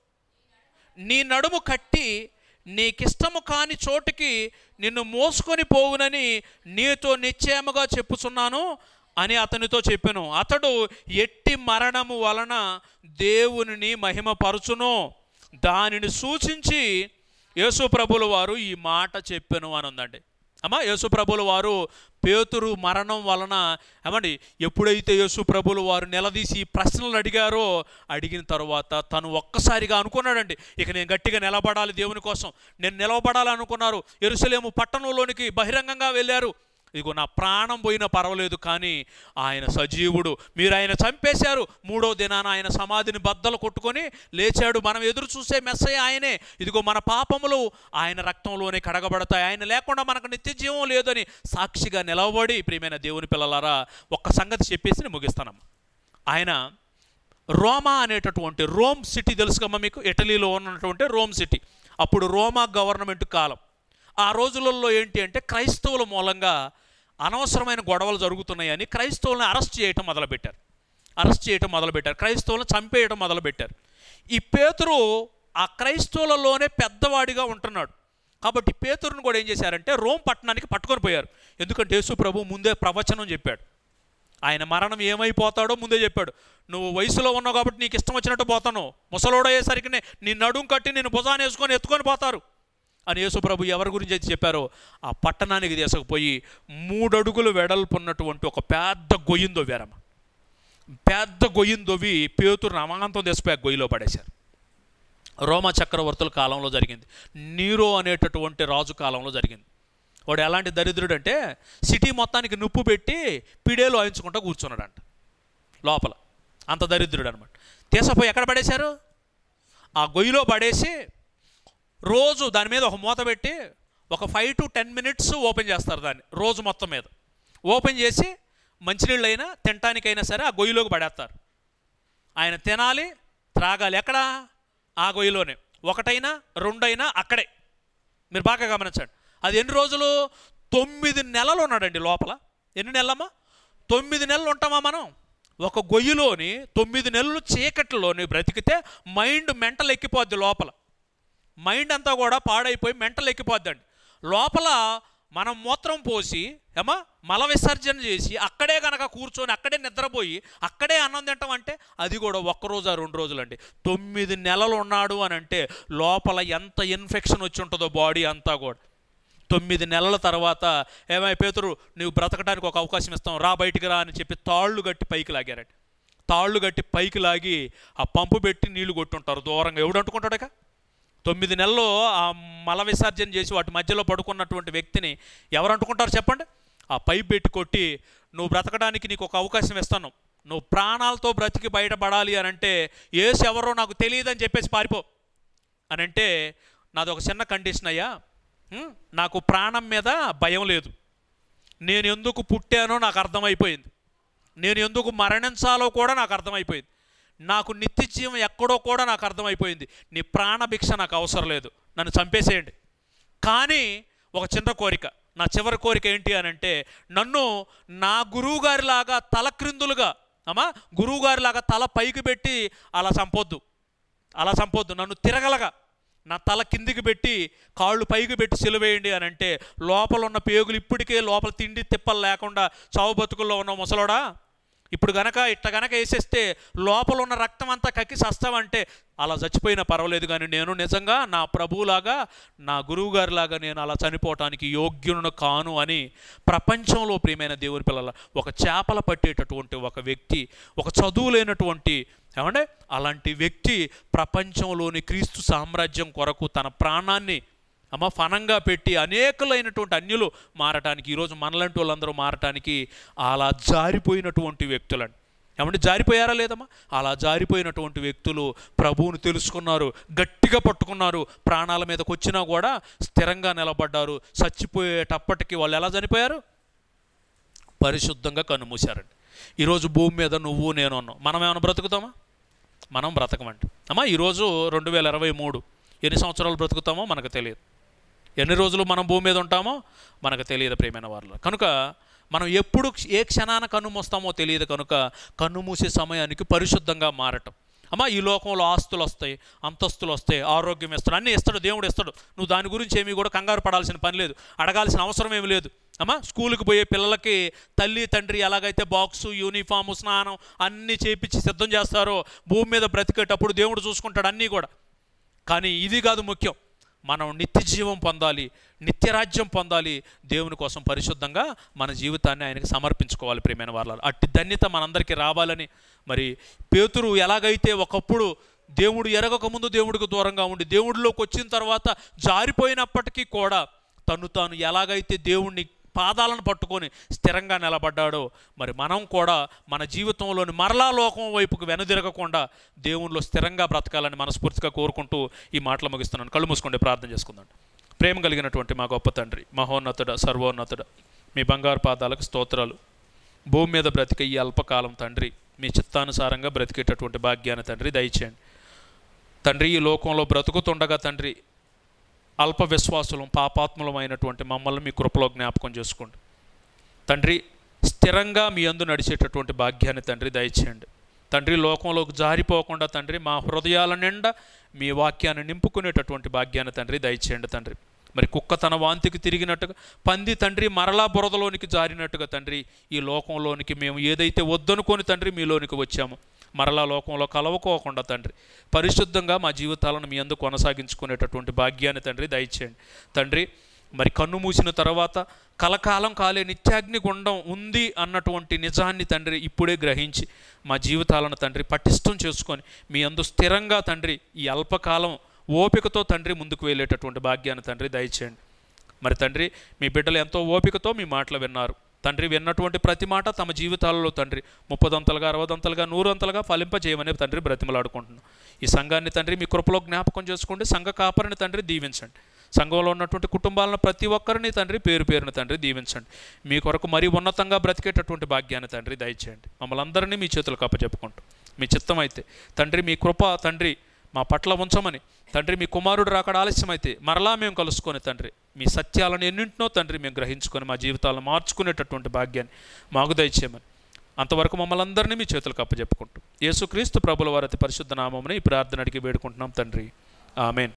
నీ నడుము కట్టి నీకిష్టము కాని చోటికి నిన్ను మోసుకొని పోవునని నీతో నిశ్చయముగా చెప్పుచున్నాను అని అతనితో చెప్పాను అతడు ఎట్టి మరణము వలన దేవునిని మహిమపరచును దానిని సూచించి యేసు ప్రభుల వారు ఈ మాట చెప్పాను అని ఉందండి అమ్మా యేసు ప్రభుల వారు పేతురు మరణం వలన ఏమండి ఎప్పుడైతే యేసు ప్రభులు వారు నిలదీసి ఈ ప్రశ్నలు అడిగారో అడిగిన తర్వాత తను ఒక్కసారిగా అనుకున్నాడండి ఇక నేను గట్టిగా నిలబడాలి దేవుని కోసం నేను నిలబడాలనుకున్నారు ఎరుసలేము పట్టణంలోనికి బహిరంగంగా వెళ్ళారు ఇదిగో నా ప్రాణం పోయినా పర్వాలేదు కానీ ఆయన సజీవుడు మీరు ఆయన చంపేశారు మూడో దినాన ఆయన సమాధిని బద్దలు కొట్టుకొని లేచాడు మనం ఎదురు చూసే మెస్సయ్య ఆయనే ఇదిగో మన పాపములు ఆయన రక్తంలోనే కడగబడతాయి ఆయన లేకుండా మనకు నిత్య జీవం లేదని సాక్షిగా నిలవబడి ప్రియమైన దేవుని పిల్లలారా ఒక్క సంగతి చెప్పేసి నేను ముగిస్తానమ్మా ఆయన రోమా అనేటటువంటి రోమ్ సిటీ తెలుసుకమ్మా మీకు ఇటలీలో ఉన్నటువంటి రోమ్ సిటీ అప్పుడు రోమా గవర్నమెంట్ కాలం ఆ రోజులలో ఏంటి అంటే క్రైస్తవుల మూలంగా అనవసరమైన గొడవలు జరుగుతున్నాయని క్రైస్తవులను అరెస్ట్ చేయటం మొదలుపెట్టారు అరెస్ట్ చేయటం మొదలుపెట్టారు క్రైస్తవులను చంపేయటం మొదలుపెట్టారు ఈ పేతురు ఆ క్రైస్తవులలోనే పెద్దవాడిగా ఉంటున్నాడు కాబట్టి పేతురుని కూడా ఏం చేశారంటే రోమ్ పట్టణానికి పట్టుకొని పోయారు ఎందుకంటే యేసు ప్రభు ముందే ప్రవచనం చెప్పాడు ఆయన మరణం ఏమైపోతాడో ముందే చెప్పాడు నువ్వు వయసులో ఉన్నావు కాబట్టి నీకు ఇష్టం వచ్చినట్టు పోతాను ముసలోడయ్యేసరికి నీ నడుం కట్టి నేను భుజాన్ని వేసుకొని ఎత్తుకొని పోతారు అని యేసుప్రభు ఎవరి గురించి అయితే చెప్పారో ఆ పట్టణానికి తీసుకుపోయి మూడడుగులు వెడల్పున్నటువంటి ఒక పెద్ద గొయ్యిని దొవ్వారమ్మ పెద్ద గొయ్యిని దొవ్వి పేతురు అమాంతం తీసుకుపోయి ఆ గొయ్యిలో పడేశారు రోమా చక్రవర్తుల కాలంలో జరిగింది నీరో అనేటటువంటి రాజు కాలంలో జరిగింది వాడు ఎలాంటి దరిద్రుడు అంటే సిటీ మొత్తానికి నుప్పు పెట్టి పిడేలు వాయించుకుంటూ కూర్చున్నాడంట లోపల అంత దరిద్రుడు అనమాట తీసపోయి ఎక్కడ పడేశారు ఆ గొయ్యిలో పడేసి రోజు దాని మీద ఒక మూత పెట్టి ఒక five to ten minutes open చేస్తారు దాన్ని రోజు మొత్తం మీద ఓపెన్ చేసి మంచినీళ్ళు అయినా తినటానికైనా సరే ఆ గొయ్యిలోకి పడేస్తారు ఆయన తినాలి త్రాగాలి ఎక్కడ ఆ గొయ్యిలోనే ఒకటైనా రెండైనా అక్కడే మీరు బాగా గమనించండి అది ఎన్ని రోజులు తొమ్మిది నెలలు ఉన్నాడండి లోపల ఎన్ని నెలలమ్మా తొమ్మిది నెలలు ఉంటామా మనం ఒక గొయ్యిలోని తొమ్మిది నెలలు చీకట్లోని బ్రతికితే మైండ్ మెంటల్ ఎక్కిపోద్ది లోపల మైండ్ అంతా కూడా పాడైపోయి మెంటల్ ఎక్కిపోద్దండి లోపల మనం మూత్రం పోసి ఏమా మల విసర్జన చేసి అక్కడే కనుక కూర్చొని అక్కడే నిద్రపోయి అక్కడే అన్నం తింటాం అంటే అది కూడా ఒక్క రోజు రెండు రోజులు అండి తొమ్మిది నెలలు ఉన్నాడు అని అంటే లోపల ఎంత ఇన్ఫెక్షన్ వచ్చి ఉంటుందో బాడీ అంతా కూడా తొమ్మిది నెలల తర్వాత ఏమై పేతురు నువ్వు బ్రతకడానికి ఒక అవకాశం ఇస్తాం రా బయటికి రా అని చెప్పి తాళ్ళు కట్టి పైకి లాగారండి తాళ్ళు కట్టి పైకి లాగి ఆ పంపు పెట్టి నీళ్లు కొట్టుంటారు దూరంగా ఎవడు అంటుకుంటాడక తొమ్మిది నెలలు ఆ మల విసర్జన చేసి వాటి మధ్యలో పడుకున్నటువంటి వ్యక్తిని ఎవరు అంటుకుంటారు చెప్పండి ఆ పైప్ పెట్టి కొట్టి నువ్వు బ్రతకడానికి నీకు ఒక అవకాశం ఇస్తాను నువ్వు ప్రాణాలతో బ్రతికి బయటపడాలి అని అంటే ఏసు ఎవరో నాకు తెలియదని చెప్పేసి పారిపో అని అంటే నాది ఒక చిన్న కండిషన్ అయ్యా ఉం? నాకు ప్రాణం మీద భయం లేదు నేను ఎందుకు పుట్టానో నాకు అర్థమైపోయింది నేను ఎందుకు మరణించాలో కూడా నాకు అర్థమైపోయింది నాకు నిత్య జీవం ఎక్కడో కూడా నాకు అర్థమైపోయింది నీ ప్రాణభిక్ష నాకు అవసరం లేదు నన్ను చంపేసేయండి కానీ ఒక చిన్న కోరిక నా చివరి కోరిక ఏంటి అని అంటే నన్ను నా గురువుగారిలాగా తల క్రిందులుగా అమ్మా గురువుగారిలాగా తల పైకి పెట్టి అలా చంపొద్దు అలా చంపొద్దు నన్ను తిరగలగా నా తల కిందికి పెట్టి కాళ్ళు పైకి పెట్టి సిలువేయండి అని అంటే లోపల ఉన్న పేగులు ఇప్పటికే లోపల తిండి తిప్పలు లేకుండా చావు బతుకుల్లో ఉన్న ముసలోడా ఇప్పుడు గనక ఇట్ట గనక వేసేస్తే లోపల ఉన్న రక్తం అంతా కక్కి సస్తావంటే అలా చచ్చిపోయినా పర్వాలేదు కానీ నేను నిజంగా నా ప్రభువులాగా నా గురువుగారిలాగా నేను అలా చనిపోవటానికి యోగ్యులను కాను అని ప్రపంచంలో ప్రియమైన దేవుని పిల్లల ఒక చేపల పట్టేటటువంటి ఒక వ్యక్తి ఒక చదువు లేనటువంటి ఏమంటే అలాంటి వ్యక్తి ప్రపంచంలోని క్రీస్తు సామ్రాజ్యం కొరకు తన ప్రాణాన్ని అమ్మ ఫనంగా పెట్టి అనేకులైనటువంటి అన్యులు మారటానికి ఈరోజు మనలాంటి వాళ్ళందరూ మారటానికి అలా జారిపోయినటువంటి వ్యక్తులండి ఏమంటే జారిపోయారా లేదమ్మా అలా జారిపోయినటువంటి వ్యక్తులు ప్రభువును తెలుసుకున్నారు గట్టిగా పట్టుకున్నారు ప్రాణాల మీదకి వచ్చినా కూడా స్థిరంగా నిలబడ్డారు చచ్చిపోయేటప్పటికి వాళ్ళు ఎలా చనిపోయారు పరిశుద్ధంగా కన్నుమూశారండి ఈరోజు భూమి మీద నువ్వు నేను ఉన్నావు మనం ఏమైనా బ్రతుకుతామా మనం బ్రతకమండి అమ్మా ఈరోజు రెండు వేల ఇరవై మూడు ఎన్ని సంవత్సరాలు బ్రతుకుతామో మనకు తెలియదు ఎన్ని రోజులు మనం భూమి మీద ఉంటామో మనకు తెలియదు ప్రియమైన వారిలో కనుక మనం ఎప్పుడు ఏ క్షణాన కన్ను మూస్తామో తెలియదు కనుక కన్ను మూసే సమయానికి పరిశుద్ధంగా మారటం అమ్మా ఈ లోకంలో ఆస్తులు వస్తాయి అంతస్తులు వస్తాయి ఆరోగ్యం ఇస్తాడు అన్నీ ఇస్తాడు దేవుడు ఇస్తాడు నువ్వు దాని గురించి ఏమీ కూడా కంగారు పడాల్సిన పని లేదు అడగాల్సిన అవసరం ఏమీ లేదు అమ్మా స్కూల్కి పోయే పిల్లలకి తల్లి తండ్రి ఎలాగైతే బాక్సు యూనిఫాము స్నానం అన్నీ చేపించి సిద్ధం చేస్తారో భూమి మీద బ్రతికేటప్పుడు దేవుడు చూసుకుంటాడు అన్నీ కూడా కానీ ఇది కాదు ముఖ్యం మనం నిత్య జీవం పొందాలి నిత్యరాజ్యం పొందాలి దేవుని కోసం పరిశుద్ధంగా మన జీవితాన్ని ఆయనకి సమర్పించుకోవాలి ప్రియమైన వాళ్ళ అట్టి ధన్యత మనందరికీ రావాలని మరి పేతురు ఎలాగైతే ఒకప్పుడు దేవుడు ఎరగక ముందు దేవుడికి దూరంగా ఉండి దేవుడిలోకి వచ్చిన తర్వాత జారిపోయినప్పటికీ కూడా తను తాను ఎలాగైతే దేవుణ్ణి పాదాలను పట్టుకొని స్థిరంగా నిలబడ్డాడో మరి మనం కూడా మన జీవితంలోని మరలా లోకం వైపుకు వెనుదిరగకుండా దేవునిలో స్థిరంగా బ్రతకాలని మనస్ఫూర్తిగా కోరుకుంటూ ఈ మాటలు ముగిస్తున్నాను కళ్ళు మూసుకోండి ప్రార్థన చేసుకుందాం ప్రేమ కలిగినటువంటి మా గొప్ప తండ్రి మహోన్నతుడ సర్వోన్నతుడ మీ బంగారు పాదాలకు స్తోత్రాలు భూమి మీద బ్రతికే ఈ అల్పకాలం తండ్రి మీ చిత్తానుసారంగా బ్రతికేటటువంటి భాగ్యాన్ని తండ్రి దయచేయండి తండ్రి ఈ లోకంలో బ్రతుకుతుండగా తండ్రి అల్ప విశ్వాసులం పాపాత్ములమైనటువంటి మమ్మల్ని మీ కృపలో జ్ఞాపకం చేసుకోండి తండ్రి స్థిరంగా మీ అందు నడిచేటటువంటి భాగ్యాన్ని తండ్రి దయచేయండి తండ్రి లోకంలోకి జారిపోకుండా తండ్రి మా హృదయాల నిండా మీ వాక్యాన్ని నింపుకునేటటువంటి భాగ్యాన్ని తండ్రి దయచేయండి తండ్రి మరి కుక్క తన వాంతికి తిరిగినట్టుగా పంది తండ్రి మరలా బురదలోనికి జారినట్టుగా తండ్రి ఈ లోకంలోనికి మేము ఏదైతే వద్దనుకొని తండ్రి మీలోనికి వచ్చామో మరలా లోకంలో కలవకోకుండా తండ్రి పరిశుద్ధంగా మా జీవితాలను మీ అందు కొనసాగించుకునేటటువంటి భాగ్యాన్ని తండ్రి దయచేయండి తండ్రి మరి కన్ను మూసిన తర్వాత కలకాలం కాలే నిత్యాగ్ని గుండం ఉంది అన్నటువంటి నిజాన్ని తండ్రి ఇప్పుడే గ్రహించి మా జీవితాలను తండ్రి పటిష్టం చేసుకొని మీ అందు స్థిరంగా తండ్రి ఈ అల్పకాలం ఓపికతో తండ్రి ముందుకు వెళ్ళేటటువంటి భాగ్యాన్ని తండ్రి దయచేయండి మరి తండ్రి మీ బిడ్డలు ఎంతో ఓపికతో మీ మాటలు విన్నారు తండ్రి విన్నటువంటి ప్రతి మాట తమ జీవితాలలో తండ్రి ముప్పదంతలుగా అరవదంతలుగా నూరంతలుగా ఫలింపజేయమని తండ్రి బ్రతిమలాడుకుంటున్నాం ఈ సంఘాన్ని తండ్రి మీ కృపలో జ్ఞాపకం చేసుకోండి సంఘ కాపరిని తండ్రి దీవించండి సంఘంలో ఉన్నటువంటి కుటుంబాలను ప్రతి ఒక్కరిని తండ్రి పేరు పేరుని తండ్రి దీవించండి మీ కొరకు మరీ ఉన్నతంగా బ్రతికేటటువంటి భాగ్యాన్ని తండ్రి దయచేయండి మమ్మల్ని అందరినీ మీ చేతులకు అప్పచెప్పుకుంటాం మీ చిత్తం అయితే తండ్రి మీ కృప తండ్రి మా పట్ల ఉంచమని తండ్రి మీ కుమారుడు రాకడ ఆలస్యమైతే మరలా మేము కలుసుకొని తండ్రి మీ సత్యాలను ఎన్నింటినో తండ్రి మేము గ్రహించుకొని మా జీవితాలను మార్చుకునేటటువంటి భాగ్యాన్ని మాకు దయచేయమని అంతవరకు మమ్మల్ని అందరినీ మీ చేతులకు అప్పచెప్పుకుంటాం యేసుక్రీస్తు ప్రభుల వారి అతి పరిశుద్ధ నామముని ఈ ప్రార్థన అడిగి వేడుకుంటున్నాం తండ్రి ఆమెన్